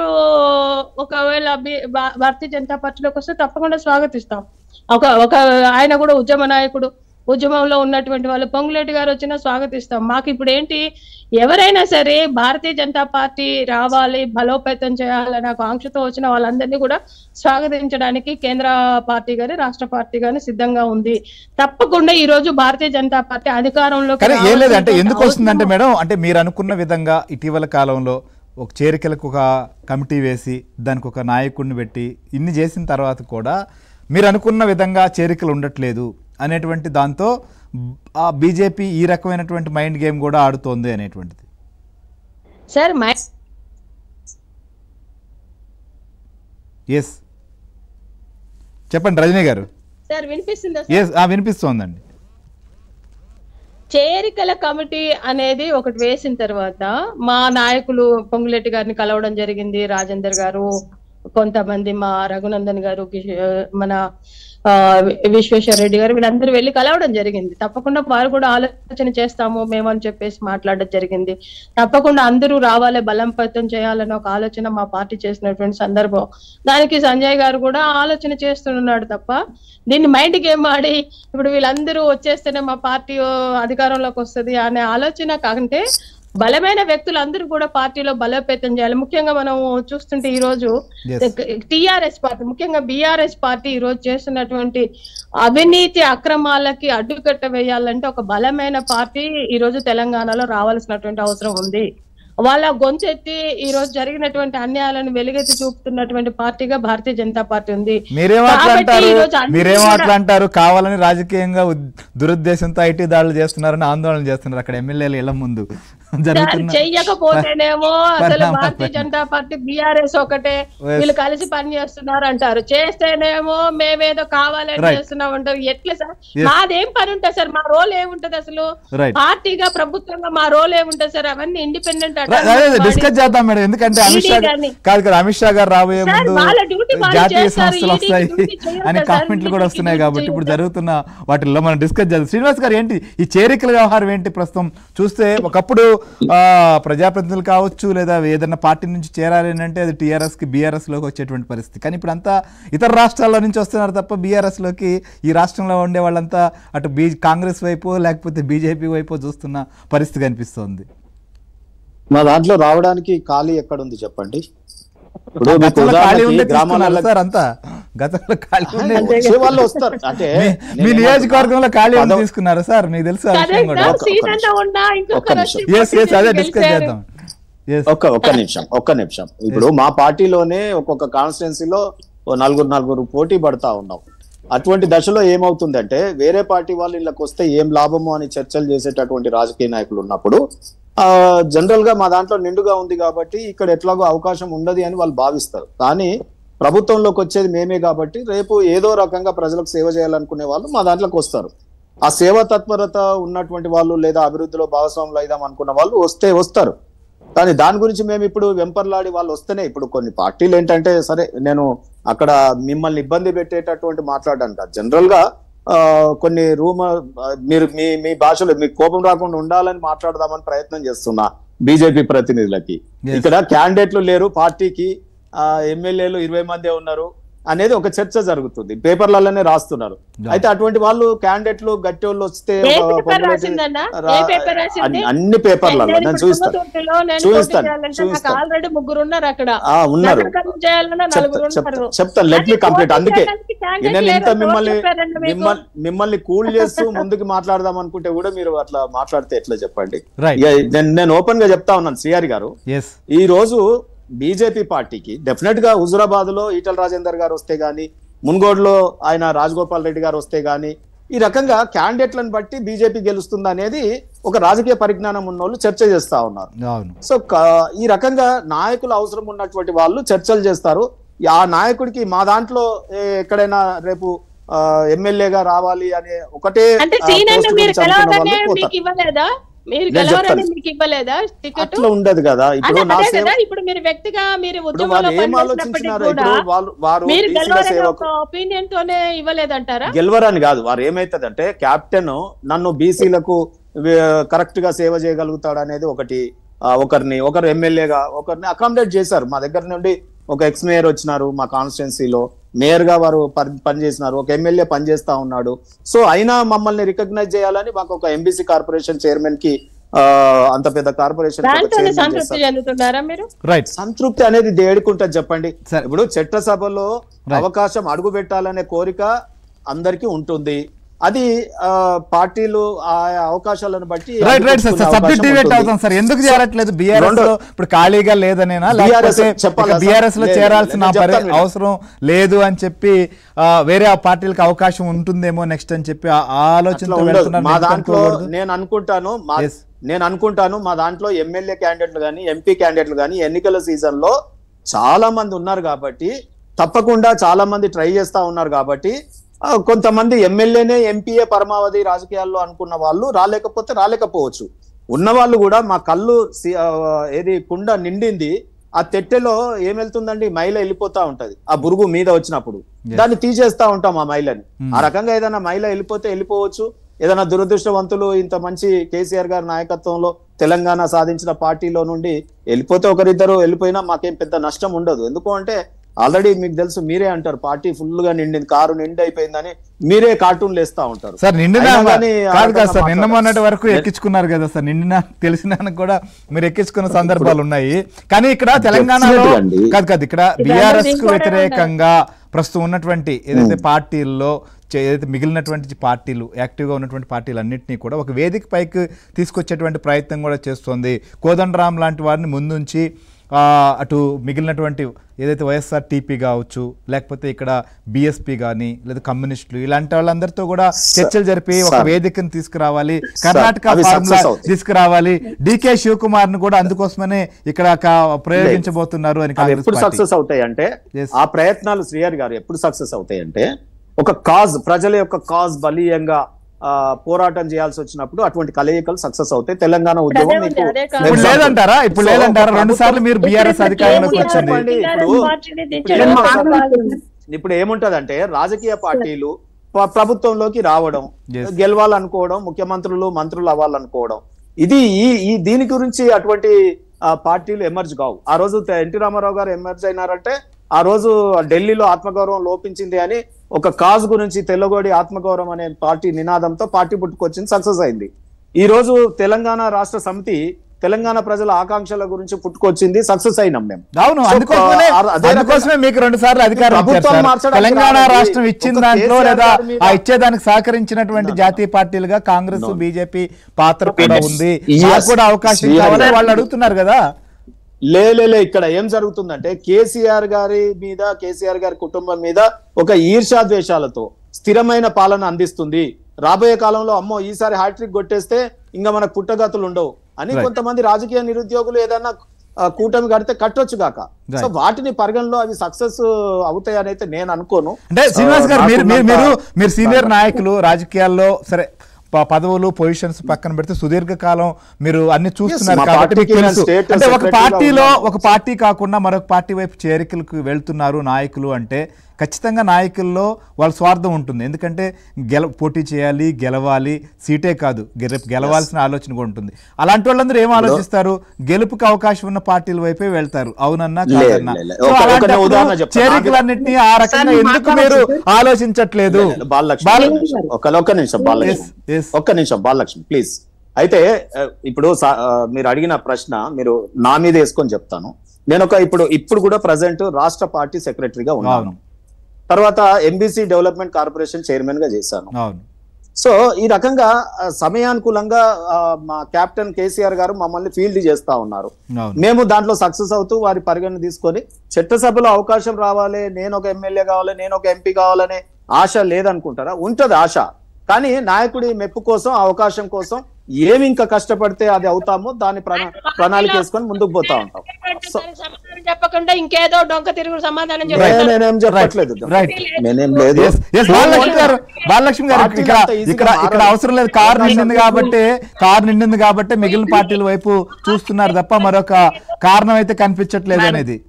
ఒకవేళ బి- భా- భారతీయ జనతా పార్టీలోకి వస్తే తప్పకుండా స్వాగతిస్తాం ఒక ఒక ఆయన కూడా ఉద్యమ నాయకుడు ఉద్యమంలో ఉన్నటువంటి వాళ్ళు పొంగులేటి గారు వచ్చినా స్వాగతిస్తాం మాకు ఇప్పుడు ఏంటి ఎవరైనా సరే భారతీయ జనతా పార్టీ రావాలి బలోపేతం చేయాలనే ఒక ఆంక్షతో వచ్చిన వాళ్ళందరినీ కూడా స్వాగతించడానికి కేంద్ర పార్టీ గాని రాష్ట్ర పార్టీ గాని సిద్ధంగా ఉంది తప్పకుండా ఈ రోజు భారతీయ జనతా పార్టీ అధికారంలోకి కానీ ఏం లేదు అంటే రావాల్సినటువంటి ఎందుకు వస్తుందంటే అవసరం- మేడం అంటే మీరు అనుకున్న విధంగా ఇటీవల కాలంలో ఒక చేరికలకు ఒక కమిటీ వేసి దానికి ఒక నాయకుడిని పెట్టి ఇన్ని చేసిన తర్వాత కూడా మీరు అనుకున్న విధంగా చేరికలు ఉండట్లేదు అనేటువంటి దాంతో ఆ బీజేపీ ఈ రకమైనటువంటి మైండ్ గేమ్ కూడా ఆడుతోంది అనేటువంటిది సార్ మై ఎస్ చెప్పండి రజనీ గారు సార్ వినిపిస్తుందా సార్? ఎస్ వినిపిస్తోందండి చేరికల కమిటీ అనేది ఒకటి వేసిన తర్వాత మా నాయకులు పొంగులెట్టి గారిని కలవడం జరిగింది రాజేందర్ గారు కొంతమంది మా రఘునందన్ గారు కిష్- మన ఆ, విశ్వేశ్వర రెడ్డి గారు వీళ్ళందరూ వెళ్ళి కలవడం జరిగింది తప్పకుండా వారు కూడా ఆలోచన చేస్తాము మేము అని చెప్పేసి మాట్లాడడం జరిగింది తప్పకుండా అందరూ రావాలి బలంపతం చేయాలని ఒక ఆలోచన మా పార్టీ చేసినటువంటి సందర్భం దానికి సంజయ్ గారు కూడా ఆలోచన చేస్తున్నాడు తప్ప దీన్ని మైండ్ గేమ్ ఆడి ఇప్పుడు వీళ్ళందరూ వచ్చేస్తేనే మా పార్టీ ఓ, అధికారంలోకి వస్తది అనే ఆలోచన కంటే బలమైన వ్యక్తులు అందరూ కూడా పార్టీలో బలోపేతం చేయాలి ముఖ్యంగా మనం చూస్తుంటే ఈ రోజు Yes. టిఆర్ఎస్ పార్టీ ముఖ్యంగా బిఆర్ఎస్ పార్టీ ఈ రోజు చేస్తున్నటువంటి అవినీతి అక్రమాలకి అడ్డుకట్ట వేయాలంటే ఒక బలమైన పార్టీ ఈ రోజు తెలంగాణలో రావాల్సినటువంటి అవసరం ఉంది వాళ్ళ గొంతెత్తి ఈ రోజు జరిగినటువంటి అన్యాయాలను వెలుగెత్తి చూపుతున్నటువంటి పార్టీగా భారతీయ జనతా పార్టీ ఉంది మీరేం అట్లా కాబట్టి అంటారు ఈ రోజు అన్ని మీరేమో కూడా- అట్లా అంటారు కావాలని రాజకీయంగా ఉద్- దురుద్దేశంతో ఐటీ దాడులు చేస్తున్నారని ఆందోళన చేస్తున్నారు అక్కడ ఎమ్మెల్యేలు ఇళ్ల ముందు జరుగుతున్న చెయ్యకపోతేనేమో అసలు పరిణామాలు. భారతీయ జనతా పార్టీ బీఆర్ఎస్ ఒకటే Yes. వీళ్ళు కలిసి పని చేస్తున్నారు అంటారు చేస్తేనేమో మేమేదో కావాలని Right. చేస్తున్నాం అంటారు ఎట్లా సార్ Yes. మాదేం పని ఉంటుంది సార్ మా రోల్ ఏముంటది అసలు రైట్ పార్టీగా ప్రభుత్వంగా మా రోల్ ఏముంటది సార్ అవన్నీ ఇండిపెండెంట్ అదే డిస్కస్ చేద్దాం మేడం ఎందుకంటే అమిత్ షా ED గారిని. కాదు కదా అమిత్ షా గారు రాబోయే సార్, ముందు వాళ్ళ duty వాళ్ళు జాతీయ చేస్తారు, సంస్థలు ED వస్తాయి duty చేయరు అని కదా, కామెంట్లు కూడా ED వస్తున్నాయి duty కాబట్టి ఇప్పుడు చేయరు. జరుగుతున్న వాటిల్లో మనం డిస్కస్ చేద్దాం శ్రీనివాస్ గారు ఏంటి ఈ చేరికల వ్యవహారం ఏంటి ప్రస్తుతం చూస్తే ఒకప్పుడు ఆ, ప్రజాప్రతినిధులు కావచ్చు లేదా ఏదైనా పార్టీ నుంచి చేరాలి అని అంటే అది టీఆర్ఎస్ కి బీఆర్ఎస్ లోకి వచ్చేటువంటి పరిస్థితి కానీ ఇప్పుడు అంతా ఇతర రాష్ట్రాల్లో నుంచి వస్తున్నారు తప్ప బీఆర్ఎస్ లోకి ఈ రాష్ట్రంలో ఉండే వాళ్ళంతా అటు బీ కాంగ్రెస్ వైపు లేకపోతే బీజేపీ వైపు చూస్తున్న పరిస్థితి కనిపిస్తోంది మా దాంట్లో రావడానికి ఖాళీ ఎక్కడ ఉంది చెప్పండి ఇప్పుడు మీకు గతంలో ఖాళీ ఉదాహరణకి ఉండే తీసుకున్నారు గ్రామాలలో సార్ అంతా గతంలో ఖాళీ ఉండే వచ్చే వాళ్ళు వస్తారు అంటే మీ- మీ నేను నియోజకవర్గంలో ఖాళీ ఉండి పదవ- తీసుకున్నారు సార్ మీకు తెలుసు ఆ విషయం కూడా ఒక- సీట్ ఒక అంతా ఉన్నా ఇంకొక ఒక్క నిమిషం. రష్యన్ ఎస్ ఎస్ అదే డిస్కస్ గెలిచారు. చేద్దాం ఎస్ ఒక్క ఒక్క నిమిషం ఒక్క నిమిషం ఇప్పుడు మా పార్టీలోనే ఒక్కొక్క కాన్స్టిట్యున్సీలో ఓ నలుగురు నలుగురు పోటీ పడతా ఉన్నాం అటువంటి దశలో ఏమవుతుందంటే వేరే పార్టీ వాళ్ళు ఇళ్ళకి వస్తే ఏం లాభము అని చర్చలు చేసేటటువంటి రాజకీయ నాయకులు ఉన్నప్పుడు ఆ జనరల్ గా మా దాంట్లో నిండుగా ఉంది కాబట్టి ఇక్కడ ఎట్లాగో అవకాశం ఉండదు అని వాళ్ళు భావిస్తారు కానీ ప్రభుత్వంలోకి వచ్చేది మేమే కాబట్టి రేపు ఏదో రకంగా ప్రజలకు సేవ చేయాలనుకునే వాళ్ళు మా దాంట్లోకి వస్తారు ఆ సేవా తత్పరత ఉన్నటువంటి వాళ్ళు లేదా అభివృద్ధిలో భాగస్వాములు అయిదాం అనుకున్న వాళ్ళు వస్తే వస్తారు కానీ దాని గురించి మేము ఇప్పుడు వెంపర్లాడి వాళ్ళు వస్తేనే ఇప్పుడు కొన్ని పార్టీలు ఏంటంటే సరే నేను అక్కడ మిమ్మల్ని ఇబ్బంది పెట్టేటటువంటి మాట్లాడడానికి కాదు జనరల్ గా ఆ, కొన్ని రూమర్ మీరు మీ మీ భాషలో మీకు కోపం రాకుండా ఉండాలని మాట్లాడదామని ప్రయత్నం చేస్తున్నా బీజేపీ ప్రతినిధులకి Yes. ఇక్కడ క్యాండిడేట్లు లేరు పార్టీకి ఆ, ఎమ్మెల్యేలు ఇరవై మందే ఉన్నారు అనేది ఒక చర్చ జరుగుతుంది పేపర్లలోనే రాస్తున్నారు Yeah. అయితే అటువంటి వాళ్ళు క్యాండిడేట్లు గట్టి వాళ్ళు వస్తే ఏ ఒక పేపర్ పొంగులేటి- రాసిందన్న ఏ రా- పేపర్ రాసింది అన్ని- అన్ని పేపర్లలో నేను నేను ఇప్పుడు చూస్తాను తుంగతుర్తిలో నేను చూపిస్తాను, పోటీ చేయాలంటే నాకు చూపిస్తాను. ఆల్రెడీ ముగ్గురు ఉన్నారు అక్కడ ఆ ఉన్నారు నగరకర్మ చేయాలన్నా చెప్తా నలుగురు చెప్తా ఉన్నారు చెప్తాను లెట్ మీ అది కంప్లీట్ పోటీ అందుకే చేయడానికి candidate నేను ఇంత లేరు. మిమ్మల్ని ఎవరు చెప్పారండి మీకు? మిమ్మల్ని మిమ్మల్ని కూల్ చేస్తూ ముందుకు మాట్లాడదాం అనుకుంటే కూడా మీరు అట్లా మాట్లాడితే ఎట్లా చెప్పండి రైట్ ఇక నేను నేను ఓపెన్ గా చెప్తా ఉన్నాను సిఆర్ గారు ఎస్ ఈ రోజు బీజేపీ పార్టీకి డెఫినెట్ గా హుజురాబాద్ లో ఈటల రాజేందర్ గారు వస్తే గాని మున్గోడ్లో ఆయన రాజగోపాల్ రెడ్డి గారు వస్తే గాని ఈ రకంగా క్యాండిడేట్లను బట్టి బీజేపీ గెలుస్తుంది అనేది ఒక రాజకీయ పరిజ్ఞానం ఉన్న వాళ్ళు చర్చ చేస్తా ఉన్నారు అవును సో క- ఈ రకంగా నాయకులు అవసరం ఉన్నటువంటి వాళ్ళు చర్చలు చేస్తారు ఆ నాయకుడికి మా దాంట్లో ఏ, ఎక్కడైనా రేపు ఆ, ఎమ్మెల్యేగా రావాలి అనే ఒకటే అంటే ఆ, సీన్ పోస్ట్ మీరు గురించి అనుకున్న గెలవాలనే వాళ్ళు మీకు పోతారు. ఇవ్వలేదా మీరు నేను గెలవాలని చెప్తాను. మీకు ఇవ్వలేదా టికెట్ అట్లా ఉండదు కదా ఇప్పుడు అదే నా అదే సేవ కదా ఇప్పుడు మీరు వ్యక్తిగా మీరు ఇప్పుడు ఉద్యమంలో వాళ్ళు ఏం పనిచేసినప్పటికీ ఆలోచించినారు కూడా ఇప్పుడు వాళ్ళు వారు మీరు బీసీల గెలవాలనే సేవకు ఒక ఒపీనియన్ తోనే ఇవ్వలేదంటారా గెలవరని కాదు వారు ఏమైతుందంటే కెప్టెన్ నన్ను బీసీలకు కరెక్ట్ గా సేవ చేయగలుగుతాడు అనేది ఒకటి ఆ, ఒకరిని ఒకరు ఎమ్మెల్యేగా ఒకరిని అకామిడేట్ చేశారు మా దగ్గర నుండి ఒక ఎక్స్ మేయర్ వచ్చినారు మా కాన్స్టిట్యున్సీలో మేయర్ గా వారు పని పనిచేసినారు ఒక ఎమ్మెల్యే పనిచేస్తా ఉన్నాడు సో అయినా మమ్మల్ని రికగ్నైజ్ చేయాలని మాకు ఒక ఎంబీసీ కార్పొరేషన్ చైర్మన్ కి ఆ, అంత పెద్ద కార్పొరేషన్ దాంతోనే సంతృప్తి చెందుతున్నారా మీరు రైట్ సంతృప్తి అనేది దేడుకుంటుంది చెప్పండి సరే. ఇప్పుడు చట్టసభలో Right. అవకాశం అడుగు పెట్టాలనే కోరిక అందరికీ ఉంటుంది అది ఆ, పార్టీలు ఆ అవకాశాలను బట్టి రైట్ రైట్ సార్ అందిపుచ్చుకునే సబ్జెక్ట్ అవకాశం డిబేట్ ఉంటుంది. అవుతాం సార్ ఎందుకు చేరట్లేదు బీఆర్ఎస్ రెండో- లో ఇప్పుడు ఖాళీగా లేదనేనా BRS లేకపోతే చెప్పాలా సార్? బీఆర్ఎస్ లో లేదు, చేరాల్సిన నేను పరి- చెప్తాను విను. అవసరం లేదు అని చెప్పి ఆ, వేరే ఆ పార్టీలకు అవకాశం ఉంటుందేమో నెక్స్ట్ అని చెప్పి ఆ ఆ అట్లా ఆలోచనతో ఉండదు. వెళ్తున్నారు మా ఎందుకు దాంట్లో అనుకోకూడదు? నేను అనుకుంటాను మా Yes. నేను అనుకుంటాను మా దాంట్లో ఎమ్మెల్యే క్యాండిడేట్లు కానీ ఎంపీ క్యాండిడేట్లు కానీ ఎన్నికల సీజన్ లో చాలా మంది ఉన్నారు కాబట్టి తప్పకుండా చాలా మంది ట్రై చేస్తా ఉన్నారు కాబట్టి ఆ, కొంతమంది ఎమ్మెల్యేనే ఎంపీఏ పరమావధి రాజకీయాల్లో అనుకున్న వాళ్ళు రాలేకపోతే రాలేకపోవచ్చు ఉన్న వాళ్ళు కూడా మా కళ్ళు సి- ఆ, ఏది కుండ నిండింది ఆ తెట్టెలో ఏం వెళ్తుందండి మైల వెళ్ళిపోతా ఉంటది ఆ బురుగు మీద వచ్చినప్పుడు Yes. దాన్ని తీసేస్తా ఉంటాం ఆ మైలని Hmm. ఆ రకంగా ఏదైనా మైల వెళ్ళిపోతే వెళ్ళిపోవచ్చు ఏదైనా దురదృష్టవంతులు ఇంత మంచి కేసీఆర్ గారి నాయకత్వంలో తెలంగాణ సాధించిన పార్టీలో నుండి వెళ్ళిపోతే ఒకరిద్దరు వెళ్ళిపోయినా మాకేం పెద్ద నష్టం ఉండదు ఎందుకు అంటే ఆల్రెడీ మీకు తెలుసు మీరే అంటారు పార్టీ ఫుల్ గా నిండింది కారు నిండి అయిపోయిందని మీరే కార్టూన్లు వేస్తా ఉంటారు సార్ నిండిన అయినా కానీ ఆ కాదు కాదు రకంగా సార్ నిన్న మాట్లాడారు. మొన్నటి వరకు ఎక్కించుకున్నారు కదా సార్ నిండిన తెలిసిన కూడా మీరు ఎక్కించుకున్న సందర్భాలు ఉన్నాయి కానీ ఇక్కడ తెలంగాణలో Definitely అండి. కాదు కాదు ఇక్కడ ఇది బీఆర్ఎస్ అందరిది కు కూడా వ్యతిరేకంగా ప్రస్తుతం ఉన్నటువంటి ఏదైతే పార్టీల్లో చే- ఏదైతే మిగిలినటువంటి పార్టీలు యాక్టివ్గా ఉన్నటువంటి పార్టీలు అన్నింటినీ కూడా ఒక వేదిక పైకి తీసుకొచ్చేటువంటి ప్రయత్నం కూడా చేస్తోంది కోదండరామ్ లాంటి వారిని ముందుంచి ఆ, అటు మిగిలినటువంటి ఏదైతే వైఎస్ఆర్ టీపీ కావచ్చు లేకపోతే ఇక్కడ బీఎస్పీ కానీ లేదా కమ్యూనిస్టులు ఇలాంటి వాళ్ళందరితో కూడా చర్చలు జరిపి ఒక సార్. వేదికను తీసుకురావాలి కర్ణాటక అవి ఫార్ములా success అవుతాయి. తీసుకురావాలి డికే శివకుమార్ ను కూడా అందుకోసమనే ఇక్కడ క- ప్రయోగించబోతున్నారు అని అవి కాంగ్రెస్ ఎప్పుడు పార్టీ సక్సెస్ అవుతాయి అంటే Yes. ఆ ప్రయత్నాలు శ్రీహరి గారు ఎప్పుడు సక్సెస్ అవుతాయి అంటే ఒక కాజ్ ప్రజల యొక్క కాజ్ బలీయంగా ఆ, పోరాటం చేయాల్సి వచ్చినప్పుడు అటువంటి కలయికలు సక్సెస్ అవుతాయి తెలంగాణ అదే ఉద్యమం ఉంది, మీకు అదే కాదు. ఇప్పుడు example. లేదంటారా ఇప్పుడు So, లేదంటారా ఒక రెండు సార్లు మీరు ప్రభుత్వం- బీఆర్ఎస్ ఇప్పుడు అధికారంలోకి ఏముంది వచ్చింది చెప్పండి, టీఆర్ఎస్ ఇప్పుడు- పార్టీని ఇప్పుడు దించడం ఏం కాదు. మాట్లాడుతున్నారు? ఇప్పుడు ఏముంటదంటే రాజకీయ పార్టీలు ప్ర- ప్రభుత్వంలోకి రావడం Yes. గెలవాలనుకోవడం ముఖ్యమంత్రులు మంత్రులు అవ్వాలనుకోవడం ఇది ఈ ఈ దీని గురించి అటువంటి ఆ, పార్టీలు ఎమర్జ్ కావు ఆ రోజు త- ఎన్టీ రామారావు గారు ఎమర్జ్ అయినారంటే ఆ రోజు ఢిల్లీలో ఆత్మగౌరవం లోపించింది అని ఒక కాజ్ గురించి తెల్లగోడి ఆత్మగౌరవం అనే పార్టీ నినాదంతో పార్టీ పుట్టుకొచ్చింది సక్సెస్ అయింది ఈ రోజు తెలంగాణ రాష్ట్ర సమితి తెలంగాణ ప్రజల ఆకాంక్షల గురించి పుట్టుకొచ్చింది సక్సెస్ అయినాం మేము అవును So, అందుకోసమే ఆ- అదే రకంగా- అందుకోసమే మీకు రెండు సార్లు అధికారం ఇచ్చారు ప్రభుత్వం సార్. మార్చడానికి తెలంగాణ రావాలి. రాష్ట్రం ఇచ్చిన ఒక దాంట్లో కేసీఆర్ లేదా గారి మీద- ఆ ఇచ్చేదానికి సహకరించినటువంటి జాతీయ పార్టీలుగా కాంగ్రెస్ బీజేపీ పాత్ర కూడా Yes. ఉంది Yes. మాకు కూడా అవకాశం Yes. కావాలని వాళ్ళు అడుగుతున్నారు కదా లే లే లే ఇక్కడ ఏం జరుగుతుందంటే కేసీఆర్ గారి మీద కేసీఆర్ గారి కుటుంబం మీద ఒక ఈర్షా ద్వేషాలతో స్థిరమైన పాలన అందిస్తుంది రాబోయే కాలంలో అమ్మో ఈసారి హ్యాట్రిక్ కొట్టేస్తే ఇంకా మనకు పుట్టగతులు ఉండవు అని Right. కొంతమంది రాజకీయ నిరుద్యోగులు ఏదన్నా ఆ, కూటమి కడితే కట్టొచ్చు కాక Right. సో వాటిని పరిగణలో అవి సక్సెస్ అవుతాయని అయితే నేను అనుకోను అంటే శ్రీనివాస్ గారు ఆ, మీరు మీరు మీరు నాకున్నంత- మీరు సీనియర్ నాయకులు రాజకీయాల్లో సరే ప- పదవులు పొజిషన్స్ పక్కన పెడితే సుదీర్ఘకాలం మీరు అన్ని చూస్తున్నారు మా కాబట్టి మీకు పార్టీకి తెలుసు నేను state అంటే ఒక secretary గా పార్టీలో ఉన్నాను. ఒక పార్టీ కాకుండా మరొక పార్టీ వైపు చేరికలకు వెళ్తున్నారు నాయకులు అంటే ఖచ్చితంగా నాయకుల్లో వాళ్ళ స్వార్థం ఉంటుంది ఎందుకంటే గెల పోటీ చేయాలి గెలవాలి సీటే కాదు గెల గెలవాల్సిన ఆలోచన కూడా ఉంటుంది అలాంటి వాళ్ళందరూ ఏం ఆలోచిస్తారు గెలుపుకి అవకాశం ఉన్న పార్టీల వైపే వెళ్తారు అవునన్నా లే, కాదన్నా లే, లే. సో ఒక- ఒక అలాంటప్పుడు ఉదాహరణ చెప్తాను. చేరికలన్నింటినీ ఆ రకంగా సార్, ఎందుకు మీరు మాట్లాడొచ్చు. ఆలోచించట్లేదు బాలలక్ష్మి బాల- ఒక్క నిమిషం. ఒక్క ఒక్క నిమిషం బాలలక్ష్మి Yes, yes. ఒక్క నిమిషం బాలలక్ష్మి ప్లీజ్ అయితే ఆ, ఇప్పుడు సా- ఆ, మీరు అడిగిన ప్రశ్న మీరు నా మీద వేసుకొని చెప్తాను నేను ఒక ఇప్పుడు ఇప్పుడు కూడా ప్రజెంట్ రాష్ట్ర పార్టీ సెక్రటరీగా ఉన్నాను అవును తర్వాత ఎంబీసీ డెవలప్మెంట్ కార్పొరేషన్ చైర్మన్ గా చేశాను అవును సో ఈ రకంగా ఆ, సమయానుకూలంగా ఆ, మా కెప్టెన్ కేసీఆర్ గారు మమ్మల్ని ఫీల్డ్ చేస్తా ఉన్నారు అవును మేము దాంట్లో సక్సెస్ అవుతూ వారి పరిగణన తీసుకొని చట్టసభలో అవకాశం రావాలి నేను ఒక ఎమ్మెల్యే కావాలి నేను ఒక ఎంపీ కావాలనే ఆశ లేదనుకుంటారా ఉంటది ఆశ కానీ నాయకుడి మెప్పు కోసం అవకాశం కోసం ఏమి ఇంకా కష్టపడితే అది అవుతామో దాని ప్రణా ప్రణాళిక వేసుకొని ముందుకు పోతా ఉంటాం సో దానికి సమాధానం చెప్పకుండా ఇంకేదో డొంక తిరుగుడు సమాధానం నే- చెప్తారు నేనేం చెప్పట్లేదు రైట్ నేనేం లేదు Yes, yes, బాలలక్ష్మి గారు బాలలక్ష్మి గారు పార్టీలు ఇక్కడ అంత ఈజీగా ఇక్కడ ఇక్కడ మారవు. అవసరం లేదు కారు నిండింది కాబట్టి కారు నిండింది కాబట్టి మిగిలిన పార్టీల వైపు చూస్తున్నారు తప్ప మరొక కారణం అయితే కనిపించట్లేదు అనేది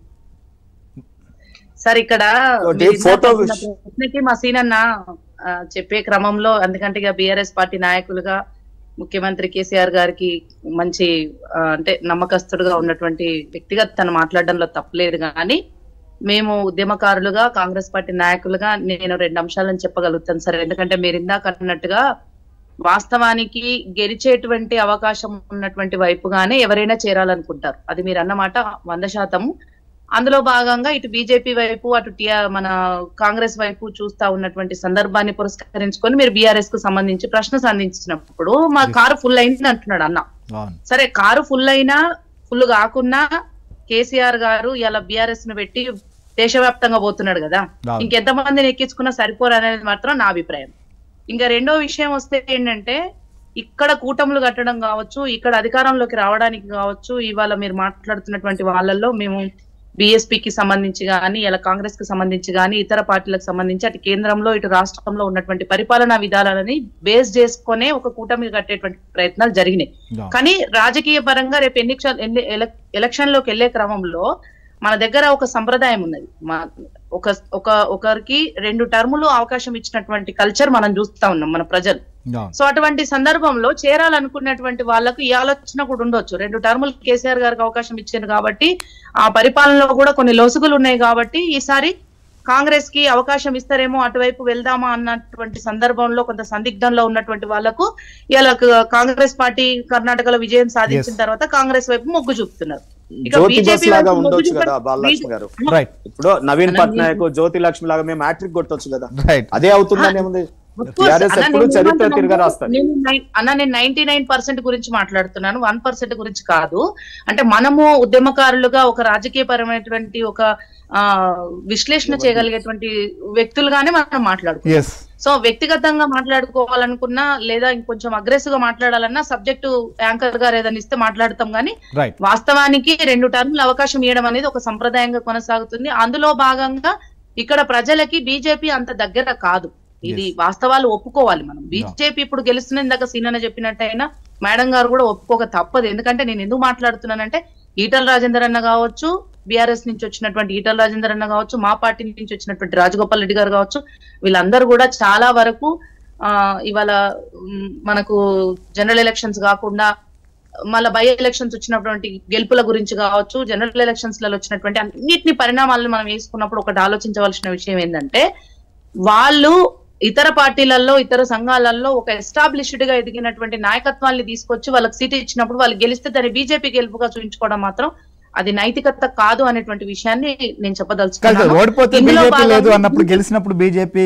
సార్ ఇక్కడ So, మీరు deep photo ఇందాక wish- అడిగిన ప్రశ్నకి మా సీనన్న ఆ, చెప్పే క్రమంలో ఎందుకంటే ఇక బీఆర్ఎస్ పార్టీ నాయకులుగా ముఖ్యమంత్రి కేసీఆర్ గారికి మంచి ఆ, అంటే నమ్మకస్తుడుగా ఉన్నటువంటి వ్యక్తిగా తను మాట్లాడడంలో తప్పలేదు కానీ మేము ఉద్యమకారులుగా కాంగ్రెస్ పార్టీ నాయకులుగా నేను రెండు అంశాలను చెప్పగలుగుతాను సార్ ఎందుకంటే మీరు ఇందాక అన్నట్టుగా వాస్తవానికి గెలిచేటువంటి అవకాశం ఉన్నటువంటి వైపుగానే ఎవరైనా చేరాలనుకుంటారు అది మీరు అన్నమాట వంద శాతము అందులో భాగంగా ఇటు బీజేపీ వైపు అటు టిఆర్ మన కాంగ్రెస్ వైపు చూస్తా ఉన్నటువంటి సందర్భాన్ని పురస్కరించుకొని మీరు బీఆర్ఎస్ కు సంబంధించి ప్రశ్న సంధించినప్పుడు మా కారు ఫుల్ అయింది అంటున్నాడు అన్న అవును సరే కారు ఫుల్ అయినా ఫుల్ కాకున్నా కేసీఆర్ గారు ఇలా బీఆర్ఎస్ ను పెట్టి దేశవ్యాప్తంగా పోతున్నాడు కదా అవును. ఇంకెంత మందిని ఎక్కించుకున్నా సరిపోరు అనేది మాత్రం నా అభిప్రాయం ఇంకా రెండో విషయం వస్తే ఏంటంటే ఇక్కడ కూటములు కట్టడం కావచ్చు ఇక్కడ అధికారంలోకి రావడానికి కావచ్చు ఇవాళ మీరు మాట్లాడుతున్నటువంటి వాళ్ళల్లో మేము BSP కి సంబంధించి కానీ ఇలా కాంగ్రెస్ కి సంబంధించి కానీ ఇతర పార్టీలకు సంబంధించి అటు కేంద్రంలో ఇటు రాష్ట్రంలో ఉన్నటువంటి పరిపాలనా విధానాలని బేస్ చేసుకునే ఒక కూటమి కట్టేటువంటి ప్రయత్నాలు జరిగినాయి అవును. కానీ రాజకీయ పరంగా రేపు ఎన్నికల ఎలక్షన్ లోకి వెళ్లే క్రమంలో మన దగ్గర ఒక సంప్రదాయం ఉన్నది మా- ఒక ఒక ఒకరికి రెండు టర్ములు అవకాశం ఇచ్చినటువంటి కల్చర్ మనం చూస్తా ఉన్నాం మన ప్రజలు అవును. సో అటువంటి సందర్భంలో చేరాలనుకున్నటువంటి వాళ్ళకు ఈ ఆలోచన కూడా ఉండొచ్చు రెండు టర్ములు కేసీఆర్ గారికి అవకాశం ఇచ్చారు కాబట్టి ఆ పరిపాలనలో కూడా కొన్ని లొసుగులు ఉన్నాయి కాబట్టి ఈసారి కాంగ్రెస్ కి అవకాశం ఇస్తారేమో అటువైపు వెళ్దామా అన్నటువంటి సందర్భంలో కొంత సందిగ్ధంలో ఉన్నటువంటి వాళ్ళకు ఇలా కాంగ్రెస్ పార్టీ కర్ణాటకలో విజయం సాధించిన Yes. తర్వాత కాంగ్రెస్ వైపు మొగ్గు చూపుతున్నారు ఇక జ్యోతి బస్ BJP లాగా వైపు మొగ్గు ఉండొచ్చు చూప- కదా బాలలక్ష్మి గారు రైట్ ఇప్పుడు నవీన్ అలా పట్నాయక్ జ్యోతి లక్ష్మి లాగా మేము హ్యాట్రిక్ కొట్టొచ్చు కదా రైట్ అదే అవుతుందని ఏముంది Of course. టిఆర్ఎస్ అన్న, ఎప్పుడు నేను చరిత్ర ఏమంటున్నాను? తిరగ రాస్తారు నేను నై- అన్న నేను నైన్టీ నైన్ పర్సెంట్ గురించి మాట్లాడుతున్నాను వన్ పర్సెంట్ గురించి కాదు అంటే మనము ఉద్యమకారులుగా ఒక రాజకీయ పరమైనటువంటి ఒక ఆ విశ్లేషణ చేయగలిగేటువంటి వ్యక్తులుగానే మనం మాట్లాడుకుంటాం ఎస్ సో వ్యక్తిగతంగా మాట్లాడుకోవాలనుకున్నా లేదా ఇంకొంచెం అగ్రెసివ్ గా మాట్లాడాలన్నా సబ్జెక్టు యాంకర్ గారు ఏదైనా ఇస్తే మాట్లాడతాం కానీ రైట్ వాస్తవానికి రెండు టర్ములు అవకాశం ఇవ్వడం అనేది ఒక సంప్రదాయంగా కొనసాగుతుంది అందులో భాగంగా ఇక్కడ ప్రజలకి బీజేపీ అంత దగ్గర కాదు ఇది Yes. వాస్తవాలు ఒప్పుకోవాలి మనం బీజేపీ ఇప్పుడు గెలుస్తున్న ఇందాక సీనన్న చెప్పినట్టయినా మేడం గారు కూడా ఒప్పుకోక తప్పదు ఎందుకంటే నేను ఎందుకు మాట్లాడుతున్నానంటే ఈటల రాజేందర్ అన్న కావచ్చు బీఆర్ఎస్ నుంచి వచ్చినటువంటి ఈటల రాజేందర్ అన్న కావచ్చు మా పార్టీ నుంచి వచ్చినటువంటి రాజగోపాల్ రెడ్డి గారు కావచ్చు వీళ్ళందరూ కూడా చాలా వరకు ఆ ఇవాళ మ్, మనకు జనరల్ ఎలక్షన్స్ కాకుండా మళ్ళీ బై ఎలక్షన్స్ వచ్చినటువంటి గెలుపుల గురించి కావచ్చు జనరల్ ఎలక్షన్స్ లలో వచ్చినటువంటి అన్నిటిని పరిణామాలను మనం వేసుకున్నప్పుడు ఒకటి ఆలోచించవలసిన విషయం ఏంటంటే వాళ్ళు ఇతర పార్టీలలో ఇతర సంఘాలలో ఒక ఎస్టాబ్లిష్డ్ గా ఎదిగినటువంటి నాయకత్వాన్ని తీసుకొచ్చి వాళ్ళకి సీట్ ఇచ్చినప్పుడు వాళ్ళు గెలిస్తే దాన్ని బీజేపీ గెలుపుగా చూపించుకోవడం మాత్రం అది నైతికత కాదు అనేటువంటి విషయాన్ని నేను కాదు చెప్పదలుచుకున్నాను ఓడిపోతే ఇందులో బీజేపీ లేదు భాగంగా- అన్నప్పుడు గెలిచినప్పుడు బీజేపీ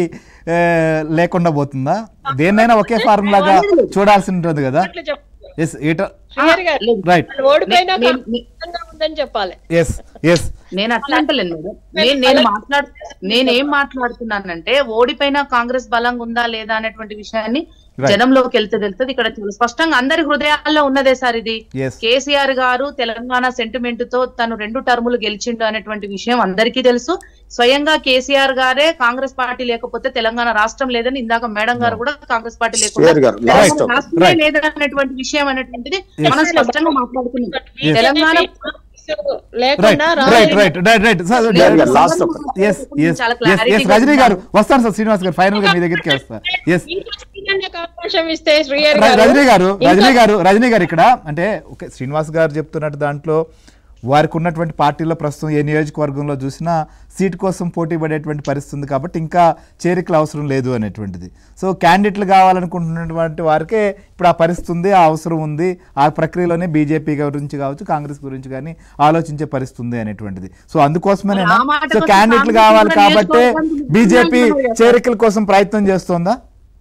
లేకుండా పోతుందా దేన్నైనా ఒకే ఫార్ములాగా చూడాల్సి ఉంటుంది కదా అట్లా చెప్పు ఎస్ ఈట శ్రీహరి గారు లేదు. రైట్ వాళ్ళు ఓడిపోయినా నే- నే- కాంగ్రెస్ ఉందని చెప్పాలి ఎస్ ఎస్ నేను అట్లా అంటలేను మేడం నేను నేను మాట్లాడు నేనేం మాట్లాడుతున్నానంటే ఓడిపోయినా కాంగ్రెస్ బలంగా ఉందా లేదా అనేటువంటి విషయాన్ని Right. జనంలోకి వెళ్తే తెలుస్తుంది ఇక్కడ చాలా స్పష్టంగా అందరి హృదయాల్లో ఉన్నదే సార్ ఇది ఎస్ కేసీఆర్ గారు తెలంగాణ సెంటిమెంట్ తో తను రెండు టర్ములు గెలిచిండు అనేటువంటి విషయం అందరికీ తెలుసు స్వయంగా కేసీఆర్ గారే కాంగ్రెస్ పార్టీ లేకపోతే తెలంగాణ రాష్ట్రం లేదని ఇందాక మేడం గారు కూడా కాంగ్రెస్ పార్టీ లేకుండా షేర్ గారు తెలంగాణ లాస్ట్ రాష్ట్రమే Right. లేదనేటువంటి విషయం అనేటువంటిది Yes. మనం స్పష్టంగా మాట్లాడుతున్నాం BJP తెలంగాణ రైట్ లేకుండా right right right right sir Share గారు లాస్ట్ ఒక్కటి ఎస్ ఎస్ చాలా ఎస్ ఎస్ clarity రజనీ గారు గా వస్తాను సార్ శ్రీనివాస్ గారు ఫైనల్ గా మీ దగ్గరికి వస్తా ఎస్ ఇంకా చిన్న అవకాశం ఇస్తే శ్రీయర్ ర- గారు రజనీ గారు ఇంకా- రజనీ గారు రజనీ గారు ఇక్కడ అంటే ఓకే శ్రీనివాస్ గారు చెప్తున్నట్టు దాంట్లో వారికి ఉన్నటువంటి పార్టీలో ప్రస్తుతం ఏ నియోజకవర్గంలో చూసినా సీట్ కోసం పోటీ పడేటువంటి పరిస్థితి ఉంది కాబట్టి ఇంకా చేరికలు అవసరం లేదు అనేటువంటిది సో క్యాండిడేట్లు కావాలనుకుంటున్నటువంటి వారికే ఇప్పుడు ఆ పరిస్థితి ఉంది ఆ అవసరం ఉంది ఆ ప్రక్రియలోనే బీజేపీ గురించి కావచ్చు కాంగ్రెస్ గురించి కానీ ఆలోచించే పరిస్థితి ఉంది అనేటువంటిది సో అందుకోసమేనా ఆ మాట సో కోసం క్యాండిడేట్లు కాంగ్రెస్ కావాలి కూడా కాబట్టి నియోజకవర్గానికి బీజేపీ నియోజకవర్గానికి చేరికల కోసం ప్రయత్నం చేస్తోందా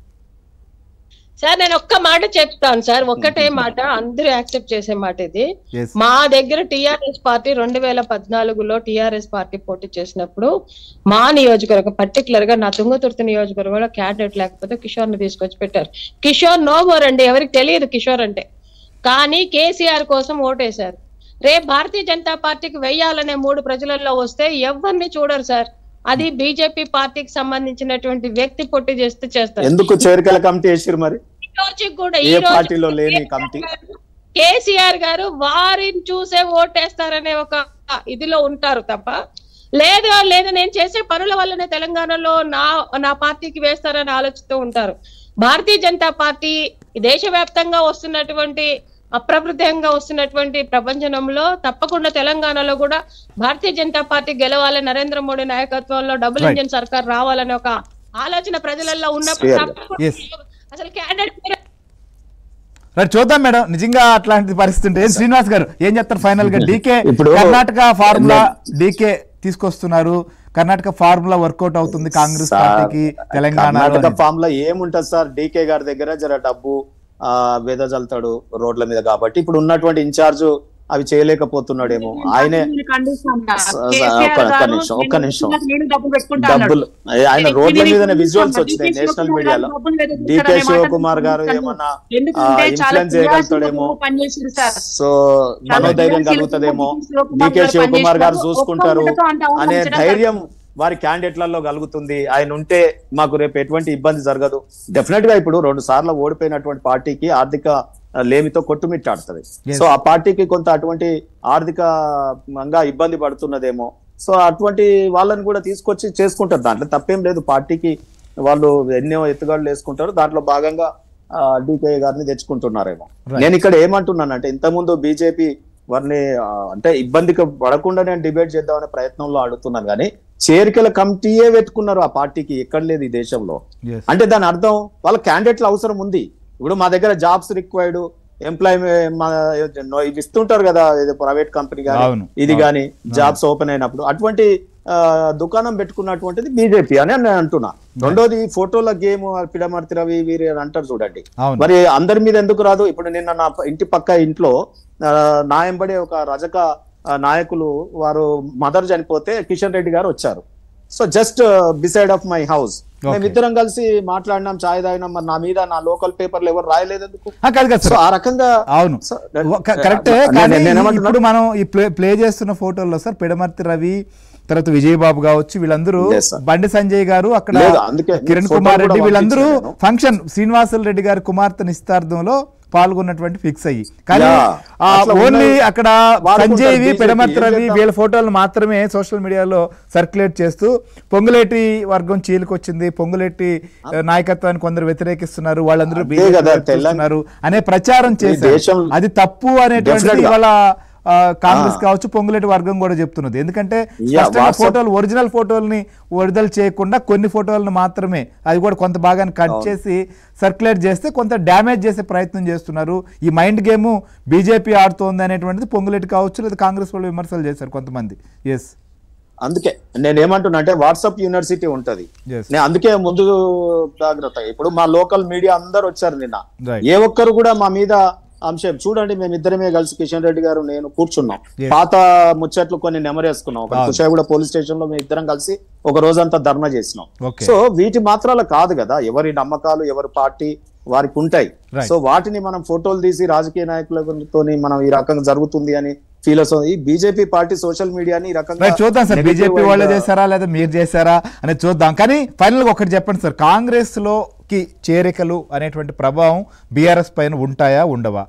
సార్ నేను ఒక్క మాట చెప్తాను సార్ ఒక్కటే మాట అందరూ యాక్సెప్ట్ చేసే మాట ఇది ఎస్ మా దగ్గర టిఆర్ఎస్ పార్టీ రెండు వేల పద్నాలుగులో టిఆర్ఎస్ పార్టీ పోటీ చేసినప్పుడు మా నియోజకవర్గం పర్టికులర్ గా నా తుంగతుర్తి నియోజకవర్గంలో క్యాండిడేట్ లేకపోతే కిషోర్ ని తీసుకొచ్చి పెట్టారు కిషోర్ నో మోర్ అండి ఎవరికి తెలియదు కిషోర్ అంటే కానీ కేసీఆర్ కోసం ఓటేశారు రేపు భారతీయ జనతా పార్టీకి వెయ్యాలనే మూడు ప్రజలలో వస్తే ఎవరిని చూడరు సార్ అది బీజేపీ పార్టీకి సంబంధించినటువంటి వ్యక్తి పొట్టి చేస్తే చేస్తారు ఎందుకు చేరికల కమిటీ వేసిరు మరి ఈ రోజుకి కూడా ఏ ఈ రోజు పార్టీలో లేని కమిటీ కేసీఆర్ గారు వారిని చూసే ఓటేస్తారనే ఒక ఇదిలో ఉంటారు తప్ప లేదు లేదు నేను చేసే పనుల వల్లనే తెలంగాణలో నా నా పార్టీకి వేస్తారని ఆలోచిస్తూ ఉంటారు భారతీయ జనతా పార్టీ దేశవ్యాప్తంగా వస్తున్నటువంటి అప్రబుద్ధంగా వస్తున్నటువంటి ప్రపంచంలో తప్పకుండా తెలంగాణలో కూడా భారతీయ జనతా పార్టీ గెలవాలి నరేంద్ర మోడీ నాయకత్వంలో డబుల్ Right. ఇంజిన్ సర్కార్ రావాలనే ఒక ఆలోచన ప్రజలలో ఉన్నప్పుడు Clear. తప్పకుండా Yes. అసలు క్యాండిడేట్ రైట్ చూద్దాం మేడం నిజంగా అట్లాంటి పరిస్థితి ఉంటే ఏం శ్రీనివాస్ గారు ఏం చెప్తారు ఫైనల్ గా డీకే ఇప్పుడు- కర్ణాటక ఫార్ములా డీకే తీసుకొస్తున్నారు కర్ణాటక ఫార్ములా వర్కౌట్ అవుతుంది కాంగ్రెస్ సార్, పార్టీకి తెలంగాణలో కర్ణాటక అనేది. ఫామ్ లో ఏముంటది సార్ డీకే గారి దగ్గర జర డబ్బు ఆ వెదజల్తాడు రోడ్ల మీద కాబట్టి ఇప్పుడు ఉన్నటువంటి ఇన్ఛార్జ్ అవి చేయలేకపోతున్నాడేమో ఆయనే ఒక్క- ఒక్క నిమిషం, ఒక్క నిమిషం. డబ్బులు ఆయన రోడ్ల మీదనే విజువల్స్ వచ్చినాయి నేషనల్ మీడియాలో డికే శివకుమార్ గారు ఏమన్నా ఇన్ఫ్లుయెన్స్ చేయగలుగుతాడేమో సో మనోధైర్యం కలుగుతుందేమో డికే శివకుమార్ గారు చూసుకుంటారు అనే ధైర్యం వారి క్యాండిడేట్లలో కలుగుతుంది ఆయన ఉంటే మాకు రేపు ఎటువంటి ఇబ్బంది జరగదు డెఫినెట్ గా ఇప్పుడు రెండు సార్లు ఓడిపోయినటువంటి పార్టీకి ఆర్థిక ఆ, లేమితో కొట్టుమిట్టాడుతుంది Yes. సో ఆ పార్టీకి కొంత అటువంటి ఆర్థికంగా ఇబ్బంది పడుతున్నదేమో సో అటువంటి వాళ్ళని కూడా తీసుకొచ్చి చేసుకుంటారు దాంట్లో తప్పేం లేదు పార్టీకి వాళ్ళు ఎన్నో ఎత్తుగడలు వేసుకుంటారు దాంట్లో భాగంగా డికే గారిని తెచ్చుకుంటున్నారేమో Right. నేను ఇక్కడ ఏమంటున్నానంటే ఇంతకుముందు బీజేపీ వారిని ఆ, అంటే ఇబ్బందికి పడకుండా నేను డిబేట్ చేద్దామనే ప్రయత్నంలో అడుగుతున్నాను కానీ చేరికల కమిటీయే పెట్టుకున్నారు ఆ పార్టీకి ఎక్కడ లేదు ఈ దేశంలో Yes. అంటే దాని అర్థం వాళ్ళ క్యాండిడేట్ల అవసరం ఉంది ఇప్పుడు మా దగ్గర జాబ్స్ రిక్వైర్డ్ ఎంప్లాయ్మెంట్ ఇవి ఇస్తుంటారు కదా ఇది ప్రైవేట్ కంపెనీ కానీ అవును, ఇది అవును, కానీ జాబ్స్ ఓపెన్ అయినప్పుడు అటువంటి ఆ, దుకాణం పెట్టుకున్నటువంటిది బీజేపీ అని నేను అంటున్నా రెండోది ఫోటోల గేమ్ పిడమర్తి రవి వీరి అని అంటారు చూడండి అవును మరి అందరి మీద ఎందుకు రాదు ఇప్పుడు నిన్న నా ప- ఇంటి పక్క ఇంట్లో ఆ, నా ఎంబడే ఒక రజక ఆ, నాయకులు వారు మదర్ చనిపోతే కిషన్ రెడ్డి గారు వచ్చారు so just beside of my house Okay. మేమిద్దరం కలిసి మాట్లాడినాం చాయ్ తాగినాం మరి నా మీద నా లోకల్ పేపర్లు ఎవరు రాయలేదు ఎందుకు ఆ, కాదు కదా సో సార్ ఆ రకంగా అవును సో, క- కరెక్టే నేను- కానీ నేను ఏమంటున్నా- ఇప్పుడు మనం ఈ ప్లే ప్లే చేస్తున్న ఫోటోల్లో సార్ పిడమర్తి రవి తర్వాత విజయబాబు కావచ్చు వీళ్ళందరూ Yes, sir. బండి సంజయ్ గారు అక్కడ లేదు, అందుకే కిరణ్ ఫోటోలు కుమార్ రెడ్డి కూడా వీళ్ళందరూ పంపించాను నేను. ఫంక్షన్ శ్రీనివాసులు రెడ్డి గారి కుమార్తె నిస్తార్థంలో పాల్గొన్నటువంటి ఫిక్స్ అయ్యి కానీ Yeah. ఆ అట్లా ఓన్లీ ఉన్నాయి. అక్కడ వాడుకుంటారు సంజయ్వి BJP, పిడమర్తి ఏం రవి చేద్దాం? వీళ్ళ ఫోటోలు మాత్రమే సోషల్ మీడియాలో సర్క్యులేట్ చేస్తూ పొంగులేటి వర్గం చీలికొచ్చింది పొంగులేటి ఆ, నాయకత్వాన్ని కొందరు వ్యతిరేకిస్తున్నారు వాళ్ళందరూ అదే బీజేపీ కదా, వైపు తెలంగాణ- చూస్తున్నారు అనే ప్రచారం చేశారు దేశం- అది తప్పు అనేటువంటిది Definitely గా. ఇవాళ ఆ, కాంగ్రెస్ కావచ్చు పొంగులేటి వర్గం కూడా చెప్తున్నది ఎందుకంటే Yeah, స్పష్టంగా WhatsApp- ఫోటోలు ఒరిజినల్ ఫోటోల్ని విడుదల చేయకుండా కొన్ని ఫోటోలను మాత్రమే అది కూడా కొంత భాగాన్ని కట్ చేసి సర్క్యులేట్ చేస్తే కొంత డ్యామేజ్ చేసే ప్రయత్నం చేస్తున్నారు ఈ మైండ్ గేమ్ బీజేపీ ఆడుతోంది అనేటువంటిది పొంగులేటి కావచ్చు లేదా కాంగ్రెస్ వాళ్ళు విమర్శలు చేశారు కొంతమంది ఎస్ అందుకే నేను ఏమంటున్నా అంటే వాట్సాప్ యూనివర్సిటీ ఉంటది Yes. నేను అందుకే ముందు జాగ్రత్త ఇప్పుడు మా లోకల్ మీడియా అందరు వచ్చారు నిన్న Right. ఏ ఒక్కరు కూడా మా మీద అంశం చూడండి మేము ఇద్దరమే కలిసి కిషన్ రెడ్డి గారు నేను కూర్చున్నాం Yes. పాత ముచ్చట్లు కొన్ని నెమరేసుకున్నాం ఒక అవును. కుషాయిగూడ పోలీస్ స్టేషన్ లో మేము ఇద్దరం కలిసి ఒక రోజంతా ధర్నా చేసినాం Okay. సో వీటి మాత్రాలు కాదు కదా ఎవరి నమ్మకాలు ఎవరి పార్టీ వారికి ఉంటాయి Right. సో వాటిని మనం ఫోటోలు తీసి రాజకీయ నాయకులతో మనం ఈ రకంగా జరుగుతుంది అని ఫీల్ అవుతుంది ఈ బీజేపీ పార్టీ సోషల్ మీడియాని ఈ రకంగా రైట్ చూద్దాం సార్ negative బీజేపీ వాళ్ళే and, చేశారా లేదా మీరు చేశారా అనేది చూద్దాం కానీ ఫైనల్ గా ఒకటి చెప్పండి సార్ కాంగ్రెస్ లోకి చేరికలు అనేటువంటి ప్రభావం బీఆర్ఎస్ పైన ఉంటాయా ఉండవా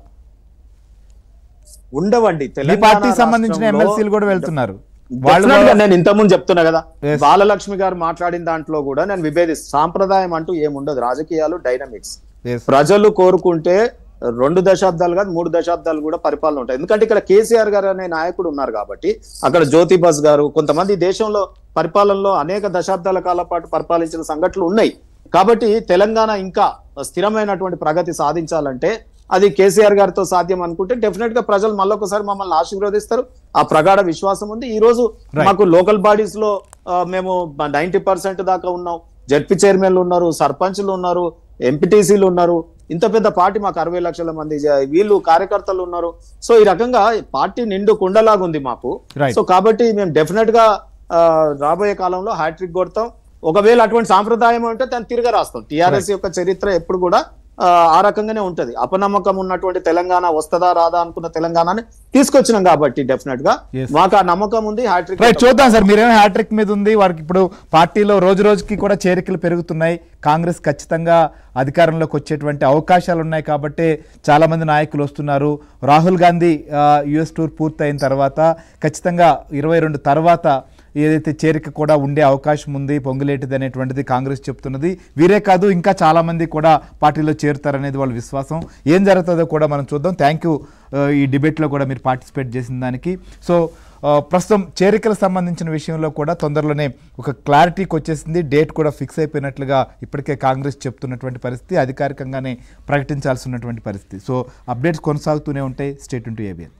ఉండవండి మీ తెలంగాణ పార్టీకి సంబంధించిన రాష్ట్రంలో ఎమ్మెల్సీలు కూడా వెళ్తున్నారు వాళ్ళు Definitely గా కూడా- నేను ఇంతకుముందు చెప్తున్నా కదా Yes. బాలలక్ష్మి గారు మాట్లాడిన దాంట్లో కూడా నేను విభేదిస్తాను సాంప్రదాయం అంటూ ఏముండదు రాజకీయాలు డైనమిక్స్ Yes. ప్రజలు కోరుకుంటే రెండు దశాబ్దాలు కాదు మూడు దశాబ్దాలు కూడా పరిపాలన ఉంటాయి ఎందుకంటే ఇక్కడ కేసీఆర్ గారు అనే నాయకుడు ఉన్నారు కాబట్టి అక్కడ జ్యోతి బస్ గారు కొంతమంది దేశంలో పరిపాలనలో అనేక దశాబ్దాల కాల పాటు పరిపాలించిన సంఘటనలు ఉన్నాయి కాబట్టి తెలంగాణ ఇంకా స్థిరమైనటువంటి ప్రగతి సాధించాలంటే అది కేసీఆర్ గారితో సాధ్యం అనుకుంటే డెఫినెట్ గా ప్రజలు మళ్ళొకసారి మమ్మల్ని ఆశీర్వదిస్తారు ఆ ప్రగాఢ విశ్వాసం ఉంది ఈ రోజు Right. మాకు లోకల్ బాడీస్ లో ఆ, మేము నైన్టీ పర్సెంట్ దాకా ఉన్నాం జడ్పీ చైర్మన్లు ఉన్నారు సర్పంచ్లు ఉన్నారు ఎంపీటీసీలు ఉన్నారు ఇంత పెద్ద పార్టీ మాకు అరవై లక్షల మంది జ- వీళ్ళు కార్యకర్తలు ఉన్నారు సో ఈ రకంగా పార్టీ నిండు కుండలాగా ఉంది మాకు Right. సో కాబట్టి మేము డెఫినెట్ గా ఆ, రాబోయే కాలంలో హ్యాట్రిక్ కొడతాం ఒకవేళ అటువంటి సాంప్రదాయం ఉంటే దాన్ని తిరగ రాస్తాం టిఆర్ఎస్ యొక్క చరిత్ర ఎప్పుడు కూడా ఆ, ఆ రకంగానే ఉంటది అపనమ్మకం ఉన్నటువంటి తెలంగాణ వస్తదా రాదా అనుకున్న తెలంగాణని తీసుకొచ్చినాం కాబట్టి డెఫినెట్ గా Yes. మాకు ఆ నమ్మకం ఉంది హ్యాట్రిక్ రైట్ చూద్దాం సార్ మీరేమో హ్యాట్రిక్ మీద ఉంది వారికి ఇప్పుడు పార్టీలో రోజు రోజుకి కూడా చేరికలు పెరుగుతున్నాయి కాంగ్రెస్ ఖచ్చితంగా అధికారంలోకి వచ్చేటువంటి అవకాశాలు ఉన్నాయి కాబట్టి చాలా మంది నాయకులు వస్తున్నారు రాహుల్ గాంధీ యుఎస్ టూర్ పూర్తయిన తర్వాత ఖచ్చితంగా ఇరవై రెండు తర్వాత ఏదైతే చేరిక కూడా ఉండే అవకాశం ఉంది పొంగులేటిది అనేటువంటిది కాంగ్రెస్ చెప్తున్నది వీరే కాదు ఇంకా చాలా మంది కూడా పార్టీలో చేరుతారనేది వాళ్ళ విశ్వాసం ఏం జరుగుతుందో కూడా మనం చూద్దాం థ్యాంక్ యూ ఈ డిబేట్లో కూడా మీరు పార్టిసిపేట్ చేసిన దానికి సో ఆ, ప్రస్తుతం చేరికలకు సంబంధించిన విషయంలో కూడా తొందరలోనే ఒక క్లారిటీకి వచ్చేసింది డేట్ కూడా ఫిక్స్ అయిపోయినట్లుగా ఇప్పటికే కాంగ్రెస్ చెప్తున్నటువంటి పరిస్థితి అధికారికంగానే ప్రకటించాల్సి ఉన్నటువంటి పరిస్థితి సో అప్డేట్స్ కొనసాగుతూనే ఉంటాయి స్టేట్ టు ఏబిఎన్